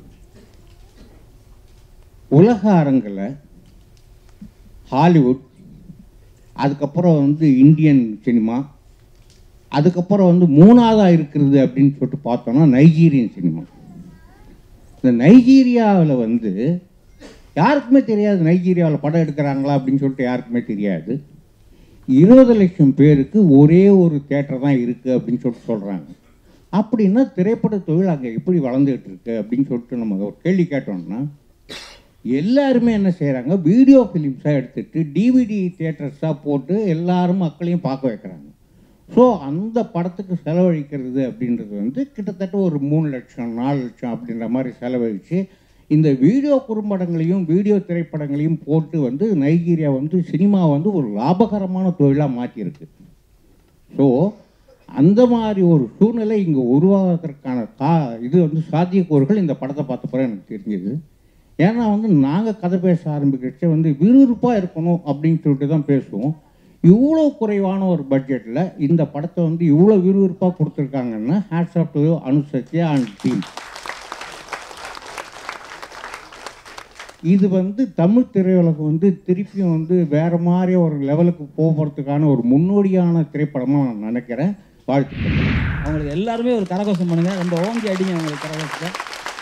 உலக அரங்கில் ஹாலிவுட் அதுக்கப்புறம் வந்து இந்தியன் சினிமா அதுக்கப்புறம் வந்து மூணாவதாக இருக்கிறது அப்படின்னு சொல்லிட்டு பார்த்தோம்னா நைஜீரியன் சினிமா இந்த நைஜீரியாவில் வந்து யாருக்குமே தெரியாது நைஜீரியாவில் படம் எடுக்கிறாங்களா அப்படின்னு சொல்லிட்டு யாருக்குமே தெரியாது இருபது லட்சம் பேருக்கு ஒரே ஒரு தேட்டர் தான் இருக்குது அப்படின்னு சொல்லிட்டு சொல்கிறாங்க அப்படின்னா திரைப்பட தொழில் அங்கே எப்படி வளர்ந்துகிட்டு இருக்கு அப்படின்னு சொல்லிட்டு நம்ம ஒரு கேள்வி கேட்டோம்னா எல்லாருமே என்ன செய்கிறாங்க வீடியோ ஃபிலிம்ஸாக எடுத்துட்டு டிவிடி தியேட்டர்ஸாக போட்டு எல்லாரும் மக்களையும் பார்க்க வைக்கிறாங்க ஸோ அந்த படத்துக்கு செலவழிக்கிறது அப்படின்றது வந்து கிட்டத்தட்ட ஒரு மூணு லட்சம் நாலு லட்சம் அப்படின்ற மாதிரி செலவழித்து இந்த வீடியோ குறும்படங்களையும் வீடியோ திரைப்படங்களையும் போட்டு வந்து நைஜீரியா வந்து சினிமா வந்து ஒரு லாபகரமான தொழிலாக மாற்றியிருக்கு ஸோ அந்த மாதிரி ஒரு சூழ்நிலை இங்கே உருவாகிறதுக்கான கா இது வந்து சாத்தியக்கூறுகள் இந்த படத்தை பார்த்த பிறகு எனக்கு தெரிஞ்சது ஏன்னா வந்து நாங்கள் கதை பேச ஆரம்பிக்கிறச்ச வந்து விறுவிறுப்பாக இருக்கணும் அப்படின்னு சொல்லிட்டு தான் பேசுவோம் இவ்வளோ குறைவான ஒரு பட்ஜெட்டில் இந்த படத்தை வந்து இவ்வளோ விறுவிறுப்பாக கொடுத்துருக்காங்கன்னா hats off to Anusathya and team இது வந்து தமிழ் திரையுலகம் வந்து திருப்பியும் வந்து வேறு மாதிரி ஒரு லெவலுக்கு போகிறதுக்கான ஒரு முன்னோடியான திரைப்படமாக நான் நினைக்கிறேன் வாழ்த்துக்கள் அவங்களுக்கு எல்லாருமே ஒரு கரகோஷம் பண்ணுங்க ரொம்ப ஓங்கி அடிங்க அவங்களுக்கு கரகோஷத்தை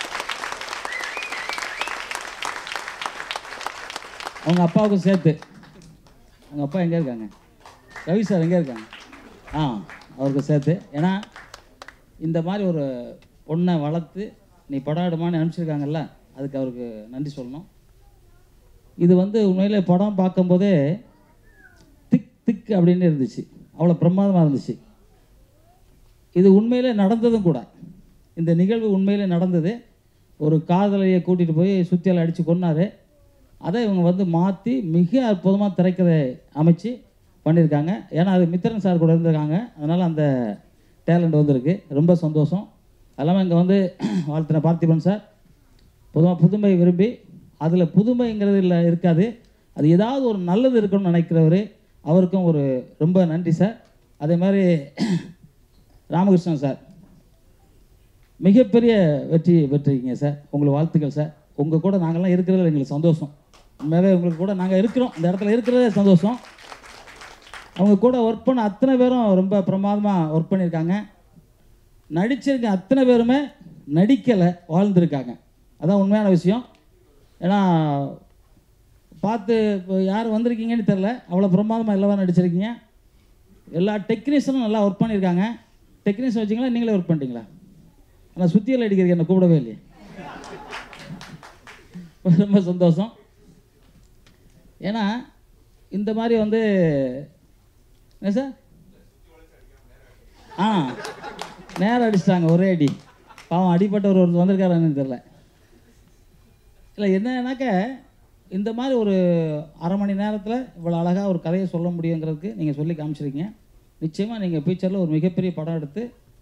அவங்க அப்பாவுக்கும் சேர்த்து அவங்க அப்பா எங்கே இருக்காங்க ரவி சார் எங்கே இருக்காங்க ஆ அவருக்கு சேர்த்து ஏன்னா இந்த மாதிரி ஒரு பொண்ணை வளர்த்து நீ படம் எடுமான்னு அனுப்பிச்சிருக்காங்கல்ல அதுக்கு அவருக்கு நன்றி சொல்லணும் இது வந்து உண்மையிலே படம் பார்க்கும்போதே திக் திக் அப்படின்னு இருந்துச்சு அவ்வளோ பிரமாதமாக இருந்துச்சு இது உண்மையிலே நடந்ததும் கூட இந்த நிகழ்வு உண்மையிலே நடந்தது ஒரு காதலையை கூட்டிகிட்டு போய் சுத்தியால் அடித்து கொன்னாரு அதை இவங்க வந்து மாற்றி மிக அற்புதமாக திரைக்கதை அமைச்சு பண்ணியிருக்காங்க ஏன்னா அது மித்திரன் சார் கூட இருந்திருக்காங்க அதனால் அந்த டேலண்ட் வந்திருக்கு ரொம்ப சந்தோஷம் அது இல்லாமல் இங்கே வந்து வாழ்த்தின பார்த்திபன் சார் பொதுவாக புதுமை விரும்பி அதில் புதுமைங்கிறது இல்லை இருக்காது அது ஏதாவது ஒரு நல்லது இருக்கணும்னு நினைக்கிறவர் அவருக்கும் ஒரு ரொம்ப நன்றி சார் அதே மாதிரி ராமகிருஷ்ணன் சார் மிகப்பெரிய வெற்றி பெற்றிருக்கீங்க சார் உங்களுக்கு வாழ்த்துக்கள் சார் உங்கள் கூட நாங்கள்லாம் இருக்கிறதுல எங்களுக்கு சந்தோஷம் உண்மையாகவே உங்களுக்கு கூட நாங்கள் இருக்கிறோம் இந்த இடத்துல இருக்கிறதே சந்தோஷம் அவங்க கூட ஒர்க் பண்ண அத்தனை பேரும் ரொம்ப பிரமாதமாக ஒர்க் பண்ணியிருக்காங்க நடிச்சிருக்க அத்தனை பேருமே நடிக்கலை வாழ்ந்திருக்காங்க அதான் உண்மையான விஷயம் ஏன்னா பார்த்து இப்போ யார் வந்திருக்கீங்கன்னு தெரில அவ்வளோ பிரமாதமாக எல்லாரும் நடிச்சிருக்கீங்க எல்லா டெக்னீஷியனும் நல்லா ஒர்க் பண்ணியிருக்காங்க டெக்னீஷியன் வச்சிங்களா நீங்களே ஒர்க் பண்ணிட்டீங்களா ஆனால் சுத்தியல் அடிக்கிறதுக்கு என்ன கூப்பிடவே இல்லையே ரொம்ப சந்தோஷம் ஏன்னா இந்த மாதிரி வந்து என்ன சார் ஆ நேரம் அடிச்சிட்டாங்க ஒரே அடி பாவம் அடிப்பட்டவர் ஒருத்தர் வந்திருக்காருன்னு தெரில இல்லை என்னன்னாக்க இந்த மாதிரி ஒரு அரை மணி நேரத்தில் இவ்வளோ அழகாக ஒரு கதையை சொல்ல முடியுங்கிறதுக்கு நீங்கள் சொல்லி காமிச்சிருக்கீங்க நிச்சயமாக நீங்கள் ஃபியூச்சரில் ஒரு மிகப்பெரிய படம் எடுத்து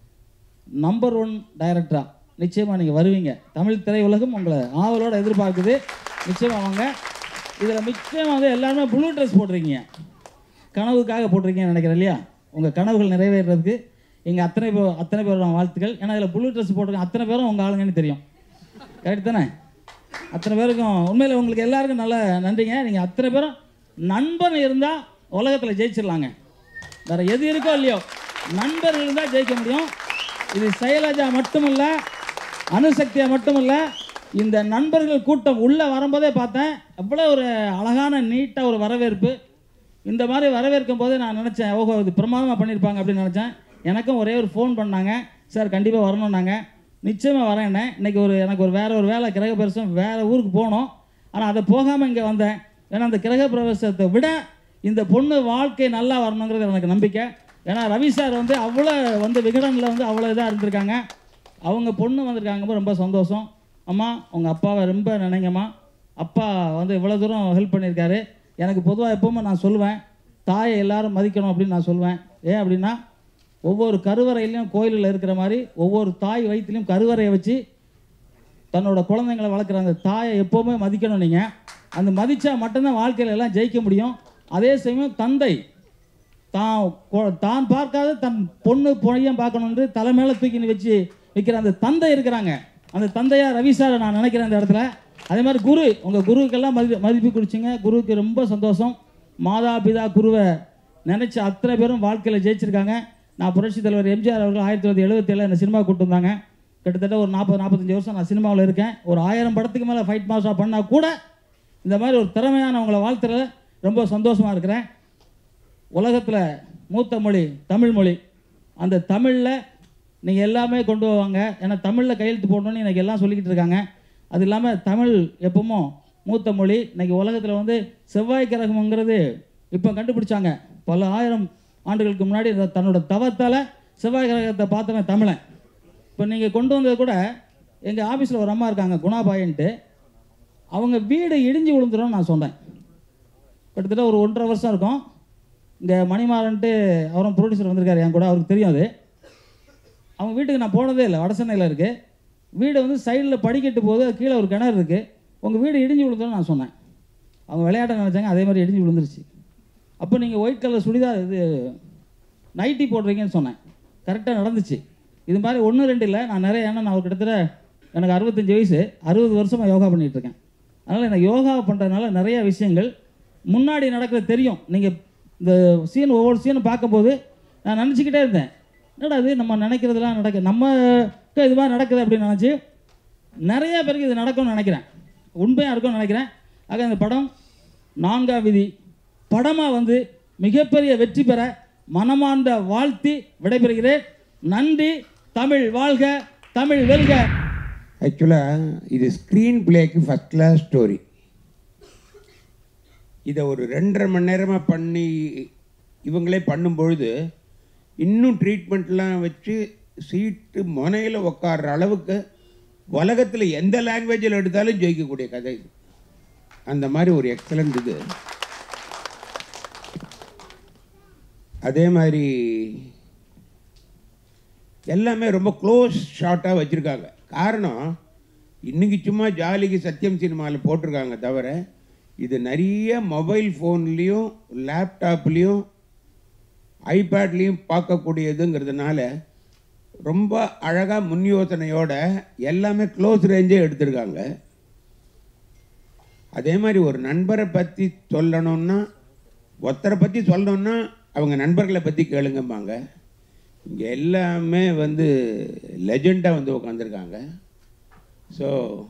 நம்பர் ஒன் டைரக்டராக நிச்சயமாக நீங்கள் வருவீங்க தமிழ் திரையுலகம் உங்களை ஆவலோடு எதிர்பார்க்குது நிச்சயமாக வாங்க இதில் நிச்சயமாக வந்து எல்லாருமே ப்ளூ ட்ரெஸ் போட்டிருக்கீங்க கனவுக்காக போட்டிருக்கீங்கன்னு நினைக்கிறேன் இல்லையா உங்கள் கனவுகள் நிறைவேறதுக்கு எங்கள் அத்தனை பேர் அத்தனை பேரோட வாழ்த்துக்கள் ஏன்னா இதில் ப்ளூ ட்ரெஸ் போட்டிருக்கேன் அத்தனை பேரும் உங்கள் ஆளுங்கன்னு தெரியும் கரெக்ட் தானே அத்தனை பேருக்கும் உண்மையில் உங்களுக்கு எல்லாருக்கும் நல்ல நன்றிங்க நீங்கள் அத்தனை பேரும் நண்பன் இருந்தால் உலகத்தில் ஜெயிச்சிடலாங்க வேற எது இருக்கோ இல்லையோ நண்பர்கள் இருந்தால் ஜெயிக்க முடியும் இது சைலஜா மட்டுமல்ல அணுசக்தியா மட்டுமல்ல இந்த நண்பர்கள் கூட்டம் உள்ளே வரும்போதே பார்த்தேன் எவ்வளோ ஒரு அழகான நீட்டாக ஒரு வரவேற்பு இந்த மாதிரி வரவேற்கும் போதே நான் நினச்சேன் ஓஹோ இது பிரமாதமாக பண்ணியிருப்பாங்க அப்படின்னு நினச்சேன் எனக்கும் ஒரே ஒரு ஃபோன் பண்ணாங்க சார் கண்டிப்பாக வரணும்னாங்க நிச்சயமாக வரேன்னே இன்னைக்கு ஒரு எனக்கு ஒரு வேற ஒரு வேலை கிரக பிரவேசம் வேற ஊருக்கு போகணும் ஆனால் அதை போகாமல் இங்கே வந்தேன் ஏன்னா அந்த கிரக பிரவேசத்தை விட இந்த பொண்ணு வாழ்க்கை நல்லா வரணுங்கிறது எனக்கு நம்பிக்கை ஏன்னா ரவி சார் வந்து அவ்வளோ வந்து விகடனில் வந்து அவ்வளோ இதாக இருந்திருக்காங்க அவங்க பொண்ணு வந்திருக்காங்க ரொம்ப சந்தோஷம் அம்மா உங்கள் அப்பாவை ரொம்ப நினைங்கம்மா அப்பா வந்து இவ்வளோ தூரம் ஹெல்ப் பண்ணியிருக்காரு எனக்கு பொதுவாக எப்பவுமே நான் சொல்லுவேன் தாயை எல்லாரும் மதிக்கணும் அப்படின்னு நான் சொல்லுவேன் ஏன் அப்படின்னா ஒவ்வொரு கருவறையிலையும் கோயிலில் இருக்கிற மாதிரி ஒவ்வொரு தாய் வயிற்றுலையும் கருவறையை வச்சு தன்னோட குழந்தைங்களை வளர்க்குற அந்த தாயை எப்போவுமே மதிக்கணும் நீங்கள் அந்த மதித்தா மட்டும்தான் வாழ்க்கையில எல்லாம் ஜெயிக்க முடியும் அதே சமயம் தந்தை தான் கொ- தான் பார்க்காத தன் பொண்ணு பொழையும் பார்க்கணுன்னு தலை மேலே தூக்கி வச்சு வைக்கிற அந்த தந்தை இருக்கிறாங்க அந்த தந்தையா ரவி சாரை நான் நினைக்கிறேன் அந்த இடத்துல அதே மாதிரி குரு உங்கள் குருவுக்கெல்லாம் மதி மதிப்பு கொடுச்சிங்க குருவுக்கு ரொம்ப சந்தோஷம் மாதா பிதா குருவை நினைச்ச அத்தனை பேரும் வாழ்க்கையில் ஜெயிச்சிருக்காங்க நான் புரட்சி தலைவர் எம்ஜிஆர் அவர்கள் ஆயிரத்தி தொள்ளாயிரத்தி எழுபத்தேழில் என்ன சினிமா கூட்டு வந்தாங்க கிட்டத்தட்ட ஒரு நாற்பது நாற்பத்தஞ்சு வருஷம் நான் சினிமாவில் இருக்கேன் ஒரு ஆயிரம் படத்துக்கு மேலே ஃபைட் மாஸ்டராக பண்ணால் கூட இந்த மாதிரி ஒரு திறமையானவங்களை வாழ்த்துறதுல ரொம்ப சந்தோஷமாக இருக்கிறேன் உலகத்தில் மூத்த மொழி தமிழ் மொழி அந்த தமிழில் நீங்கள் எல்லாமே கொண்டு வாங்க ஏன்னா தமிழில் கையெழுத்து போடணும்னு எனக்கு எல்லாம் சொல்லிக்கிட்டு இருக்காங்க அது இல்லாமல் தமிழ் எப்பவுமோ மூத்த மொழி இன்னைக்கு உலகத்தில் வந்து செவ்வாய் கிரகம்ங்கிறது இப்போ கண்டுபிடிச்சாங்க பல ஆயிரம் ஆண்டுகளுக்கு முன்னாடி இந்த தன்னோட தவத்தால் செவ்வாய் கிரகத்தை பார்த்தவன் தமிழன் இப்போ நீங்கள் கொண்டு வந்தது கூட எங்கள் ஆஃபீஸில் ஒரு அம்மா இருக்காங்க குணாபாயின்ட்டு அவங்க வீடு இடிஞ்சு விழுந்துரும்னு நான் சொன்னேன் கிட்டத்தட்ட ஒரு ஒன்றரை வருஷம் இருக்கும் இங்கே மணிமாறன்ட்டு அவரும் ப்ரொடியூசர் வந்திருக்காரு என் கூட அவருக்கு தெரியும் அது அவங்க வீட்டுக்கு நான் போனதே இல்லை வடசென்னையில் இருக்குது வீடு வந்து சைடில் படிக்கட்டு போது அது கீழே ஒரு கிணறு இருக்குது உங்கள் வீடு இடிஞ்சு விழுந்தோன்னு நான் சொன்னேன் அவங்க விளையாட்ட நினச்சாங்க அதே மாதிரி இடிஞ்சு விழுந்துருச்சு அப்போ நீங்கள் ஒயிட் கலர் சுடிதார் இது நைட்டி போடுறீங்கன்னு சொன்னேன் கரெக்டாக நடந்துச்சு இது மாதிரி ஒன்று ரெண்டு இல்லை நான் நிறைய ஏன்னா நான் ஒரு கிட்டத்தட்ட எனக்கு அறுபத்தஞ்சு வயசு அறுபது வருஷமாக யோகா பண்ணிகிட்டு இருக்கேன் அதனால் எனக்கு யோகா பண்ணுறதுனால நிறைய விஷயங்கள் முன்னாடி நடக்கிறது தெரியும் நீங்கள் இந்த சீன் ஒவ்வொரு சீனும் பார்க்கும்போது நான் நினச்சிக்கிட்டே இருந்தேன் என்னடா இது நம்ம நினைக்கிறதெல்லாம் நடக்க நமக்கு இது மாதிரி நடக்குது அப்படின்னு நினச்சி நிறைய பேருக்கு இது நடக்கும்னு நினைக்கிறேன் உண்மையாக இருக்கும்னு நினைக்கிறேன் ஆக இந்த படம் நான்காம் விதி படமாக வந்து மிகப்பெரிய வெற்றி பெற மனமார்ந்த வாழ்த்தி விடைபெறுகிறேன் நன்றி தமிழ் வாழ்க தமிழ் வெல்க ஆக்சுவலாக இது ஸ்க்ரீன் பிளேக்கு ஃபஸ்ட் கிளாஸ் ஸ்டோரி இதை ஒரு ரெண்டரை மணி நேரமாக பண்ணி இவங்களே பண்ணும் பொழுது இன்னும் ட்ரீட்மெண்ட்லாம் வச்சு சீட்டு முனையில் உட்கார்ற அளவுக்கு உலகத்தில் எந்த லாங்குவேஜில் எடுத்தாலும் ஜெயிக்கக்கூடிய கதை இது அந்த மாதிரி ஒரு எக்ஸலண்ட் இது அதே மாதிரி எல்லாமே ரொம்ப க்ளோஸ் ஷார்ட்டாக வச்சுருக்காங்க காரணம் இன்னைக்கு சும்மா ஜாலிக்கு சத்தியம் சினிமாவில் போட்டிருக்காங்க தவிர இது நிறைய மொபைல் ஃபோன்லேயும் லேப்டாப்லேயும் ஐபேட்லேயும் பார்க்கக்கூடியதுங்கிறதுனால ரொம்ப அழகாக முன் யோசனையோட எல்லாமே க்ளோஸ் ரேஞ்சே எடுத்திருக்காங்க அதே மாதிரி ஒரு நண்பரை பற்றி சொல்லணும்னா ஒருத்தரை பற்றி சொல்லணும்னா அவங்க நண்பர்களை பற்றி கேளுங்கம்பாங்க இங்கே எல்லாமே வந்து லெஜெண்டாக வந்து உட்காந்துருக்காங்க ஸோ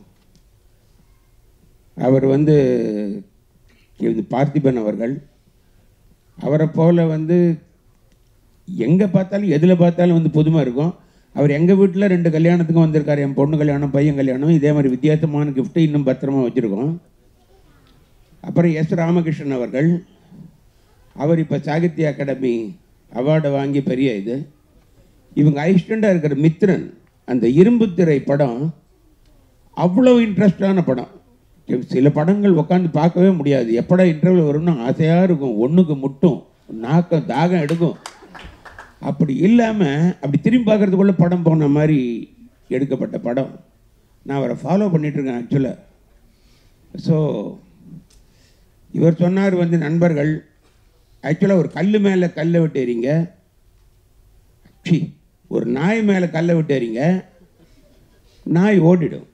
அவர் வந்து இது பார்த்திபன் அவர்கள் அவரை போல வந்து எங்கே பார்த்தாலும் எதில் பார்த்தாலும் வந்து புதுமை இருக்கும் அவர் எங்கள் வீட்டில் ரெண்டு கல்யாணத்துக்கும் வந்திருக்காரு என் பொண்ணு கல்யாணம் பையன் கல்யாணம் இதே மாதிரி வித்தியாசமான gift இன்னும் பத்திரமா வச்சுருக்கோம் அப்புறம் எஸ் ராமகிருஷ்ணன் அவர்கள் அவர் இப்போ சாகித்ய அகாடமி அவார்டை வாங்கி பெரிய இது இவங்க ஐஸ்டண்டாக இருக்கிற மித்ரன் அந்த இரும்பு திரை படம் அவ்வளோ இன்ட்ரெஸ்டான படம் சில படங்கள் உட்காந்து பார்க்கவே முடியாது எப்படா இன்டர்வல் வரும்னு ஆசையாக இருக்கும் ஒன்றுக்கு முட்டும் நாக்கம் தாகம் எடுக்கும் அப்படி இல்லாமல் அப்படி திரும்பி பார்க்கறதுக்குள்ள படம் போன மாதிரி எடுக்கப்பட்ட படம் நான் அவரை ஃபாலோ பண்ணிகிட்ருக்கேன் ஆக்சுவலாக ஸோ இவர் சொன்னார் வந்து நண்பர்கள் ஆக்சுவலாக ஒரு கல் மேலே கல்லை விட்டேறீங்க சி ஒரு நாய் மேலே கல்லை விட்டேறீங்க நாய் ஓடிடும்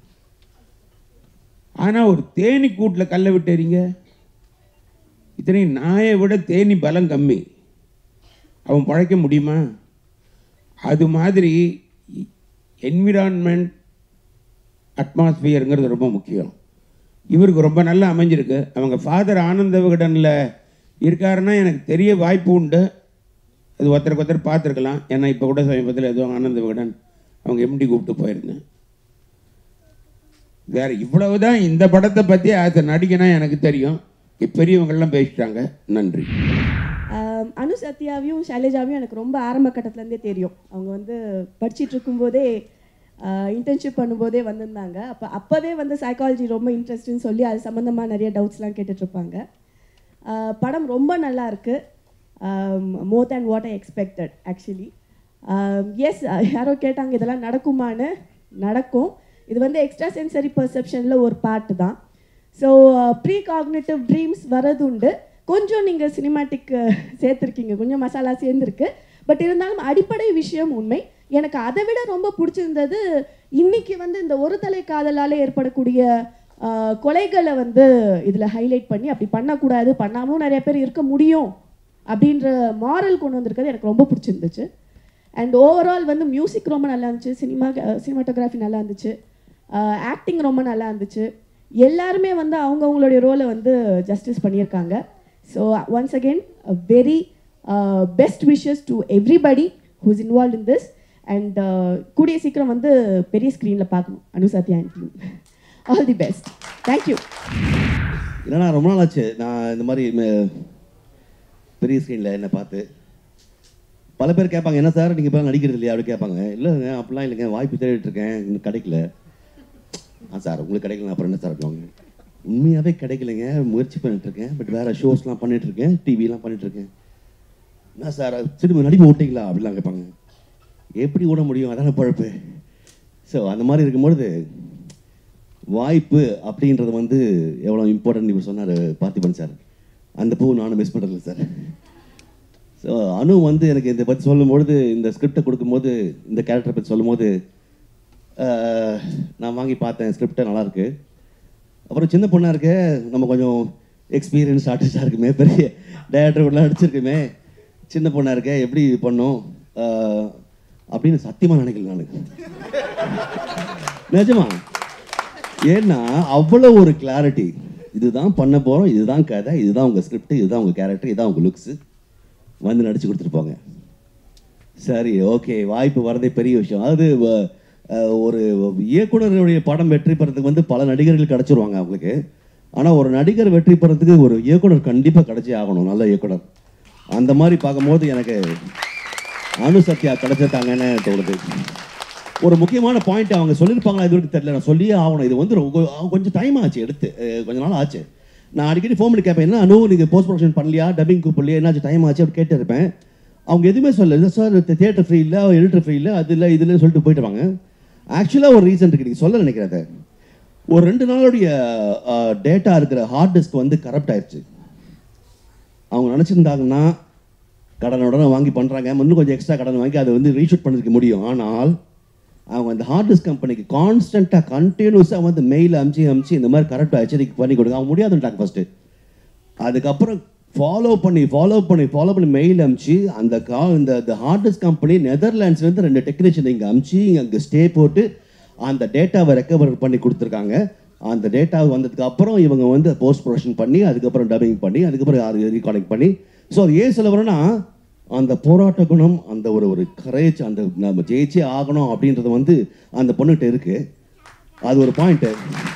ஆனால் ஒரு தேனி கூட்டில் கல்லை விட்டேறீங்க இத்தனையும் நாயை விட தேனி பலம் கம்மி அவன் பழைக்க முடியுமா அது மாதிரி என்விரான்மெண்ட் அட்மாஸ்பியருங்கிறது ரொம்ப முக்கியம் இவருக்கு ரொம்ப நல்லா அமைஞ்சிருக்கு அவங்க ஃபாதர் ஆனந்த விகடனில் இருக்காருன்னா எனக்கு தெரிய வாய்ப்பு உண்டு அது ஒருத்தருக்கு ஒருத்தர் பார்த்துருக்கலாம் ஏன்னா இப்போ கூட சமீபத்தில் ஏதோ ஆனந்த விகடன் அவங்க எம்டி கூப்பிட்டு போயிருந்தேன் வேற இவ்வளவுதான் இந்த படத்தை பற்றி அது நடிகனா எனக்கு தெரியும் பெரியவங்கள்லாம் பேசிட்டாங்க நன்றி ஆம், அனு சத்யாவையும் சைலஜாவையும் எனக்கு ரொம்ப ஆரம்ப கட்டத்துலேருந்தே தெரியும் அவங்க வந்து படிச்சிட்டு இருக்கும்போதே இன்டர்ன்ஷிப் பண்ணும்போதே வந்திருந்தாங்க அப்போ அப்போவே வந்து சைக்காலஜி ரொம்ப இன்ட்ரெஸ்ட்னு சொல்லி அது சம்மந்தமாக நிறைய டவுட்ஸ்லாம் கேட்டுட்ருப்பாங்க படம் ரொம்ப நல்லா இருக்கு more than what I expected actually yes யாரோ கேட்டாங்க இதெல்லாம் நடக்குமான்னு நடக்கும் இது வந்து எக்ஸ்ட்ரா சென்சரி பர்செப்ஷனில் ஒரு பார்ட் தான் ஸோ ப்ரீ காக்னேட்டிவ் ட்ரீம்ஸ் வரது உண்டு கொஞ்சம் நீங்கள் சினிமாட்டிக் சேர்த்துருக்கீங்க கொஞ்சம் மசாலா சேர்ந்துருக்கு பட் இருந்தாலும் அடிப்படை விஷயம் உண்மை எனக்கு அதை விட ரொம்ப பிடிச்சிருந்தது இன்னைக்கு வந்து இந்த ஒரு தலை காதலால் ஏற்படக்கூடிய ஆஹ், கொலைகளை வந்து இதில் ஹைலைட் பண்ணி அப்படி பண்ணக்கூடாது பண்ணாமலும் நிறைய பேர் இருக்க முடியும் அப்படின்ற மாரல் கொண்டு வந்திருக்கிறது எனக்கு ரொம்ப பிடிச்சிருந்துச்சு அண்ட் ஓவரால் வந்து மியூசிக் ரொம்ப நல்லா இருந்துச்சு சினிமா சினிமாட்டோகிராஃபி நல்லா இருந்துச்சு ஆக்டிங் ரொம்ப நல்லா இருந்துச்சு எல்லாருமே வந்து அவங்கவுங்களுடைய ரோலை வந்து ஜஸ்டிஸ் பண்ணியிருக்காங்க so once again very best wishes to everybody who's involve in this and கூடிய சீக்கிரம் வந்து பெரிய ஸ்க்ரீனில் பார்க்கணும் Anusathya and team all the best thank you இல்லைண்ணா ரொம்ப நாள் ஆச்சு நான் இந்த மாதிரி ம- பெரிய ஸ்க்ரீனில் என்னை பார்த்து பல பேர் கேட்பாங்க என்ன சார் நீங்கள் இப்போ நடிக்கிறது இல்லையா அப்படி கேட்பாங்க இல்லைங்க அப்படிலாம் இல்லைங்க வாய்ப்பு தேடிட்டு இருக்கேன் இன்னும் கிடைக்கல ஆ சார் உங்களுக்கு கிடைக்கல அப்புறம் என்ன சார் பண்ணுவாங்க உண்மையாகவே கிடைக்கலைங்க முயற்சி பண்ணிட்டு இருக்கேன் பட் வேறு ஷோஸ்லாம் பண்ணிட்டு இருக்கேன் டிவிலாம் பண்ணிட்டு இருக்கேன் என்ன சார் திரும்ப நடிப்பு விட்டீங்களா அப்படிலாம் கேட்பாங்க எப்படி விட முடியும் அதான பழப்பு ஸோ அந்த மாதிரி இருக்கும்பொழுது வாய்ப்பு அப்படின்றது வந்து எவ்வளோ இம்பார்ட்டன்ட் இவர் சொன்னார் பார்த்திபன் சார் அந்த பூ நானும் மிஸ் பண்ணுறதில்ல சார் ஸோ அனு வந்து எனக்கு இதை பற்றி சொல்லும்பொழுது இந்த ஸ்கிரிப்டை கொடுக்கும்போது இந்த கேரக்டரை பற்றி சொல்லும்போது ஆஹ், நான் வாங்கி பார்த்தேன் ஸ்கிரிப்டை நல்லாயிருக்கு அப்புறம் சின்ன பொண்ணாக இருக்க நம்ம கொஞ்சம் எக்ஸ்பீரியன்ஸ் ஆர்டிஸ்டாக இருக்குமே பெரிய டேரக்டர் கூட நடிச்சிருக்குமே சின்ன பொண்ணாக இருக்க எப்படி இது பண்ணும் ஆஹ், அப்படின்னு சத்தியமாக நினைக்கல நான் நிஜமா ஏன்னா அவ்வளோ ஒரு கிளாரிட்டி இதுதான் பண்ண போகிறோம் இதுதான் கதை இதுதான் உங்கள் ஸ்கிரிப்ட் இதுதான் உங்கள் கேரக்டர் இதுதான் உங்கள் லுக்ஸு வந்து நடிச்சு கொடுத்துருப்பாங்க சரி ஓகே வாய்ப்பு வரதே பெரிய விஷயம் அதாவது வ- அஹ், ஒரு இயக்குனருடைய படம் வெற்றி பெறதுக்கு வந்து பல நடிகர்கள் கிடச்சிருவாங்க அவங்களுக்கு ஆனால் ஒரு நடிகர் வெற்றி பெறதுக்கு ஒரு இயக்குனர் கண்டிப்பாக கிடைச்சே ஆகணும் நல்ல இயக்குனர் அந்த மாதிரி பார்க்கும்போது எனக்கு அனு சத்யா கிடைச்சிருக்காங்கன்னு தோணுது ஒரு முக்கியமான பாயிண்ட் அவங்க சொல்லியிருப்பாங்களா இது வரைக்கும் தெரியல நான் சொல்லியே ஆகணும் இது வந்து ரொம்ப- கொஞ்சம் டைம் ஆச்சு எடுத்து அஹ் கொஞ்ச நாள் ஆச்சு நான் அடிக்கடி ஃபோன் பண்ணி கேட்பேன் என்ன அனு நீங்கள் போஸ்ட் ப்ரொடக்ஷன் பண்ணலையா டப்பிங் கூப்பிடலையா என்னாச்சு டைம் ஆச்சு அப்படி கேட்டு இருப்பேன் அவங்க எதுவுமே சொல்லல சார் தியேட்டர் ஃப்ரீ இல்லை எடிட்டர் ஃப்ரீ இல்லை அது இல்லை இது இல்லைன்னு சொல்லிட்டு போயிட்டுவாங்க ஆக்சுவலாக ஒரு ரீசன் இருக்கு நீங்கள் சொல்ல நினைக்கிறேன் அதை. ஒரு ரெண்டு நாளுடைய டேட்டா இருக்கிற ஹார்ட் டிஸ்க் வந்து கரப்ட் ஆயிடுச்சு அவங்க நினச்சிருந்தாங்கன்னா கடன் உடனே வாங்கி பண்ணுறாங்க இன்னும் கொஞ்சம் எக்ஸ்ட்ரா கடன் வாங்கி அதை வந்து ரீஷூட் பண்ணிருக்க முடியும் ஆனால் அவங்க அந்த ஹார்ட் டிஸ்க் கம்பெனிக்கு கான்ஸ்டண்ட்டாக கண்டினியூஸாக வந்து மெயில் அமுச்சு அமுச்சு இந்த மாதிரி கரெக்டாக எச்சரிக்கை பண்ணி கொடுங்க அவங்க முடியாதுன்ட்டாங்க ஃபஸ்ட்டு அதுக்கப்புறம் ஃபாலோ பண்ணி ஃபாலோ பண்ணி ஃபாலோ பண்ணி மெயில் அமுச்சு அந்த கா இந்த இந்த ஹார்ட் டிஸ்க் கம்பெனி நெதர்லாண்ட்ஸ்லேருந்து ரெண்டு டெக்னீஷியன் இங்கே அமுச்சு இங்கே அங்கே ஸ்டே போட்டு அந்த டேட்டாவை ரெக்கவர் பண்ணி கொடுத்துருக்காங்க அந்த டேட்டா வந்ததுக்கு அப்புறம் இவங்க வந்து போஸ்ட் ப்ரொடக்ஷன் பண்ணி அதுக்கப்புறம் டப்பிங் பண்ணி அதுக்கப்புறம் ரீகார்டிங் பண்ணி ஸோ அது ஏன் சொல்ல வரேன்னா அந்த போராட்ட குணம் அந்த ஒரு ஒரு கரேஜ் அந்த நம்ம ஜெயிச்சே ஆகணும் அப்படின்றது வந்து அந்த பொண்ணுகிட்ட இருக்கு அது ஒரு பாயிண்ட்டு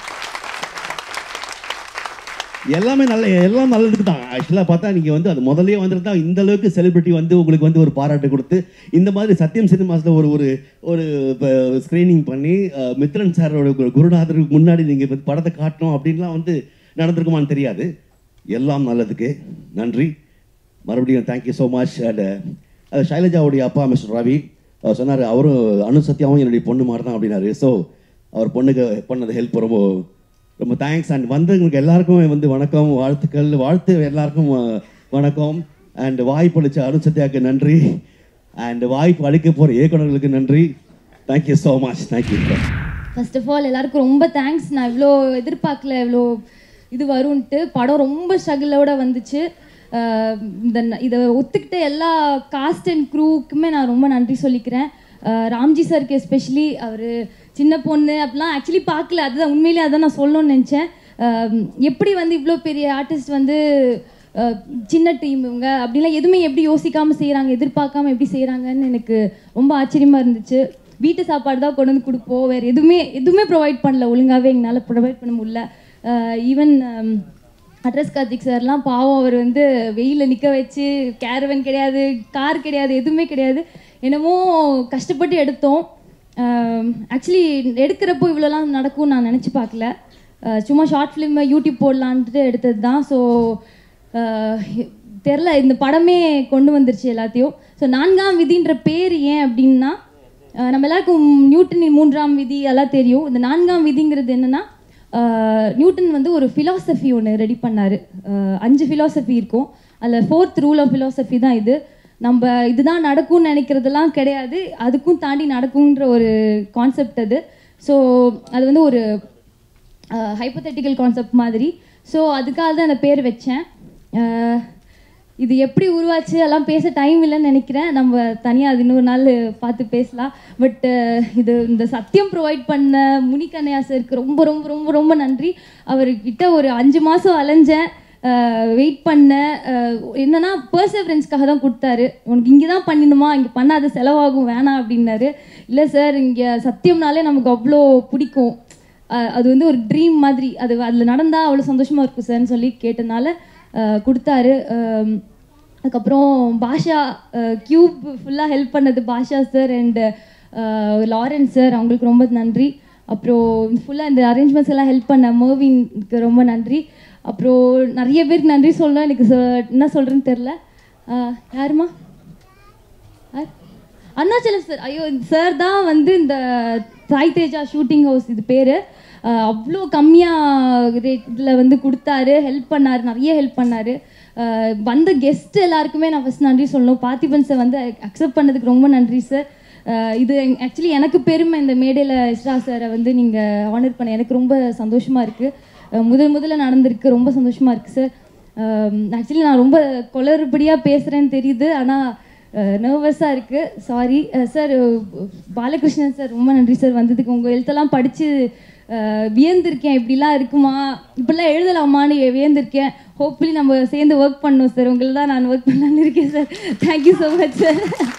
எல்லாமே நல்ல எல்லாம் நல்லதுக்கு தான் ஆக்சுவலாக பார்த்தா நீங்கள் வந்து அது முதல்லயே வந்துருந்தா இந்த அளவுக்கு செலிபிரிட்டி வந்து உங்களுக்கு வந்து ஒரு பாராட்டு கொடுத்து இந்த மாதிரி சத்யம் சினிமாஸில் ஒரு ஒரு ஒரு ஸ்க்ரீனிங் பண்ணி அஹ், மித்ரன் சாரோட கு- குருநாதருக்கு முன்னாடி நீங்கள் வந்து படத்தை காட்டணும் அப்படின்லாம் வந்து நடந்திருக்குமான்னு தெரியாது எல்லாம் நல்லதுக்கு நன்றி மறுபடியும் தேங்க்யூ ஸோ மச் அண்ட் அது ஷைலஜாவுடைய அப்பா மிஸ்டர் ரவி அவர் சொன்னார் அவரும் அனு சத்யாவும் என்னுடைய பொண்ணு மாதிரி தான் அப்படின்னாரு ஸோ அவர் பொண்ணுக்கு பண்ணது ஹெல்ப் ரொம்ப ரொம்ப தேங்க்ஸ் அண்ட் வந்தவங்களுக்கு எல்லாருக்கும் வந்து வணக்கம் வாழ்த்துக்கள் வாழ்த்து எல்லாருக்கும் அஹ், வணக்கம் அண்ட் வாய்ப்பு அளிச்ச அனு சத்யாவுக்கு நன்றி அண்ட் வாய்ப்பு அளிக்க போகிற இயக்குனர்களுக்கு நன்றி thank you so much thank you first of all எல்லாருக்கும் ரொம்ப தேங்க்ஸ் நான் இவ்வளோ எதிர்பார்க்கல இவ்வளோ இது வரும்ன்ட்டு படம் ரொம்ப ஸ்ட்ரகிளோட வந்துச்சு அஹ் இந்த ந- இதை ஒத்துக்கிட்ட எல்லா காஸ்ட் அண்ட் க்ரூக்குமே நான் ரொம்ப நன்றி சொல்லிக்கிறேன் அஹ் ராம்ஜி சாருக்கு எஸ்பெஷலி அவர் சின்ன பொண்ணு அப்படிலாம் ஆக்சுவலி பார்க்கல அதுதான் உண்மையிலேயே அதான் நான் சொல்லணும்னு நினச்சேன் எப்படி வந்து இவ்வளோ பெரிய ஆர்டிஸ்ட் வந்து அஹ் சின்ன டீம் இவங்க அப்படிலாம் எதுவுமே எப்படி யோசிக்காம செய்கிறாங்க எதிர்பார்க்காம எப்படி செய்கிறாங்கன்னு எனக்கு ரொம்ப ஆச்சரியமா இருந்துச்சு வீட்டு சாப்பாடு தான் கொண்டு வந்து கொடுப்போம் வேறு எதுவுமே எதுவுமே ப்ரொவைட் பண்ணல ஒழுங்காகவே எங்களால் ப்ரொவைட் பண்ண முடியல ஈவன் அட்ரஸ் கார்த்திக் சார்லாம் பாவம் அவர் வந்து வெயிலில் நிற்க வச்சு கேரவன் கிடையாது கார் கிடையாது எதுவுமே கிடையாது என்னமோ கஷ்டப்பட்டு எடுத்தோம் ஆக்சுவலி எடுக்கிறப்போ இவ்வளோலாம் நடக்கும் நான் நினச்சி பார்க்கல அஹ் சும்மா ஷார்ட் ஃபிலிம் யூடியூப் போடலான்ட்டு எடுத்தது தான் ஸோ தெரில இந்த படமே கொண்டு வந்துருச்சு எல்லாத்தையும் ஸோ நான்காம் விதின்ற பேர் ஏன் அப்படின்னா அஹ் நம்ம எல்லாருக்கும் நியூட்டனின் மூன்றாம் விதி எல்லாம் தெரியும் இந்த நான்காம் விதிங்கிறது என்னன்னா அஹ் நியூட்டன் வந்து ஒரு ஃபிலாசபி ஒன்று ரெடி பண்ணார் அஞ்சு ஃபிலாசபி இருக்கும் அதில் ஃபோர்த் ரூல் ஆஃப் ஃபிலாசபி தான் இது நம்ம இதுதான் நடக்கும்னு நினைக்கிறதெல்லாம் கிடையாது அதுக்கும் தாண்டி நடக்கும்ன்ற ஒரு கான்செப்ட் அது ஸோ அது வந்து ஒரு ஹைப்போதெட்டிக்கல் கான்செப்ட் மாதிரி ஸோ அதுக்காக தான் அந்த பேர் வச்சேன் அஹ் இது எப்படி உருவாச்சு எல்லாம் பேச டைம் இல்லைன்னு நினைக்கிறேன் நம்ம தனியாக அது இன்னொரு நாள் பார்த்து பேசலாம் பட் இது இந்த சத்தியம் ப்ரொவைட் பண்ண முனிகண்ணையா சாருக்கு ரொம்ப ரொம்ப ரொம்ப ரொம்ப நன்றி அவர்கிட்ட ஒரு அஞ்சு மாதம் அலைஞ்சேன் வெயிட் பண்ண அஹ் என்னன்னா பர்சவரன்ஸ்க்காக தான் கொடுத்தாரு உனக்கு இங்கே தான் பண்ணணுமா இங்கே பண்ணாத செலவாகும் வேணாம் அப்படின்னாரு இல்லை சார் இங்கே சத்தியம்னாலே நமக்கு அவ்வளோ பிடிக்கும் அஹ் அது வந்து ஒரு ட்ரீம் மாதிரி அது அதில் நடந்தால் அவ்வளோ சந்தோஷமாக இருக்கும் சார்னு சொல்லி கேட்டனால அஹ் கொடுத்தாரு அஹ் அதுக்கப்புறம் பாஷா கியூப் ஃபுல்லாக ஹெல்ப் பண்ணது Basha sir and Lawrence sir அவங்களுக்கு ரொம்ப நன்றி அப்புறம் ஃபுல்லாக இந்த அரேஞ்ச்மெண்ட்ஸ் எல்லாம் ஹெல்ப் பண்ண மர்வின்க்கு ரொம்ப நன்றி அப்புறம் நிறைய பேருக்கு நன்றி சொல்லணும் எனக்கு சொ- என்ன சொல்கிறேன்னு தெரில யாருமா யார்? அருணாச்சலம் சார் ஐயோ சார் தான் வந்து இந்த சாய் தேஜா ஷூட்டிங் ஹவுஸ் இது பேர் அவ்வளோ கம்மியாக ரேட்டில் வந்து கொடுத்தாரு ஹெல்ப் பண்ணார் நிறைய ஹெல்ப் பண்ணார் வந்த கெஸ்ட் எல்லாருக்குமே நான் ஃபஸ்ட் நன்றி சொல்லணும் பார்த்திபன் சார் வந்து அக்செப்ட் பண்ணதுக்கு ரொம்ப நன்றி சார் இது ஆக்சுவலி எனக்கு பெருமை இந்த மேடையில் இஸ்ரா சாரை வந்து நீங்கள் ஆனர் பண்ண எனக்கு ரொம்ப சந்தோஷமாக இருக்குது முதல் முதல்ல நடந்திருக்கு ரொம்ப சந்தோஷமாக இருக்குது சார் ஆக்சுவலி நான் ரொம்ப குளறுபடியாக பேசுகிறேன்னு தெரியுது ஆனால் நர்வஸாக இருக்குது சாரி சார் பாலகிருஷ்ணன் சார் ரொம்ப நன்றி சார் வந்ததுக்கு உங்கள் எழுத்தெல்லாம் படித்து வியந்திருக்கேன் இப்படிலாம் இருக்குமா இப்படிலாம் எழுதலாமான்னு வியந்திருக்கேன் ஹோப்ஃபுல்லி நம்ம சேர்ந்து ஒர்க் பண்ணோம் சார் உங்களை தான் நான் ஒர்க் பண்ணலான்னு இருக்கேன் sir thank you so much sir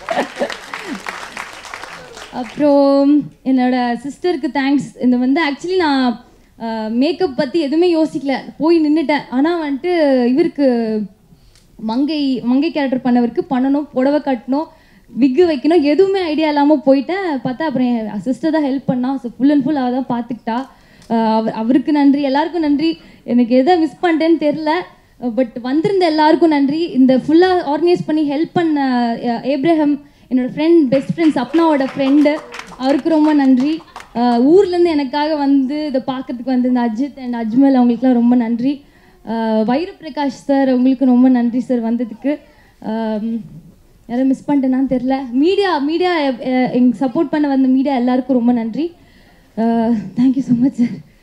அப்புறம் என்னோட சிஸ்டருக்கு தேங்க்ஸ் இந்த வந்து ஆக்சுவலி நான் மேக்கப் பற்றி எதுவுமே யோசிக்கல போய் நின்றுட்டேன் ஆனால் வந்துட்டு இவருக்கு மங்கை மங்கை கேரக்டர் பண்ணவருக்கு பண்ணணும் புடவை கட்டணும் விக்கு வைக்கணும் எதுவுமே ஐடியா இல்லாமல் போயிட்டேன் பார்த்தா அப்புறம் என் சிஸ்டர் தான் ஹெல்ப் பண்ணா ஸோ ஃபுல் அண்ட் ஃபுல் அவள் தான் பார்த்துக்கிட்டா அஹ் அவர் அவருக்கு நன்றி எல்லாருக்கும் நன்றி எனக்கு எதை மிஸ் பண்ணிட்டேன்னு தெரில பட் வந்திருந்த எல்லாருக்கும் நன்றி இந்த ஃபுல்லாக ஆர்கனைஸ் பண்ணி ஹெல்ப் பண்ண அஹ், ஏப்ரஹாம் என்னோட ஃப்ரெண்ட் பெஸ்ட் ஃப்ரெண்ட் சப்னாவோட ஃப்ரெண்டு அவருக்கு ரொம்ப நன்றி அஹ், ஊர்லேருந்து எனக்காக வந்து இதை பார்க்கறதுக்கு வந்து இந்த அஜித் அண்ட் அஜ்மல் அவங்களுக்குலாம் ரொம்ப நன்றி அஹ், வைர பிரகாஷ் சார் உங்களுக்கு ரொம்ப நன்றி சார் வந்ததுக்கு அம், யாரும் மிஸ் பண்ணிட்டேனான்னு தெரில மீடியா மீடியா எங்க சப்போர்ட் பண்ண வந்த மீடியா எல்லாருக்கும் ரொம்ப நன்றி தேங்க்யூ ஸோ மச் சார்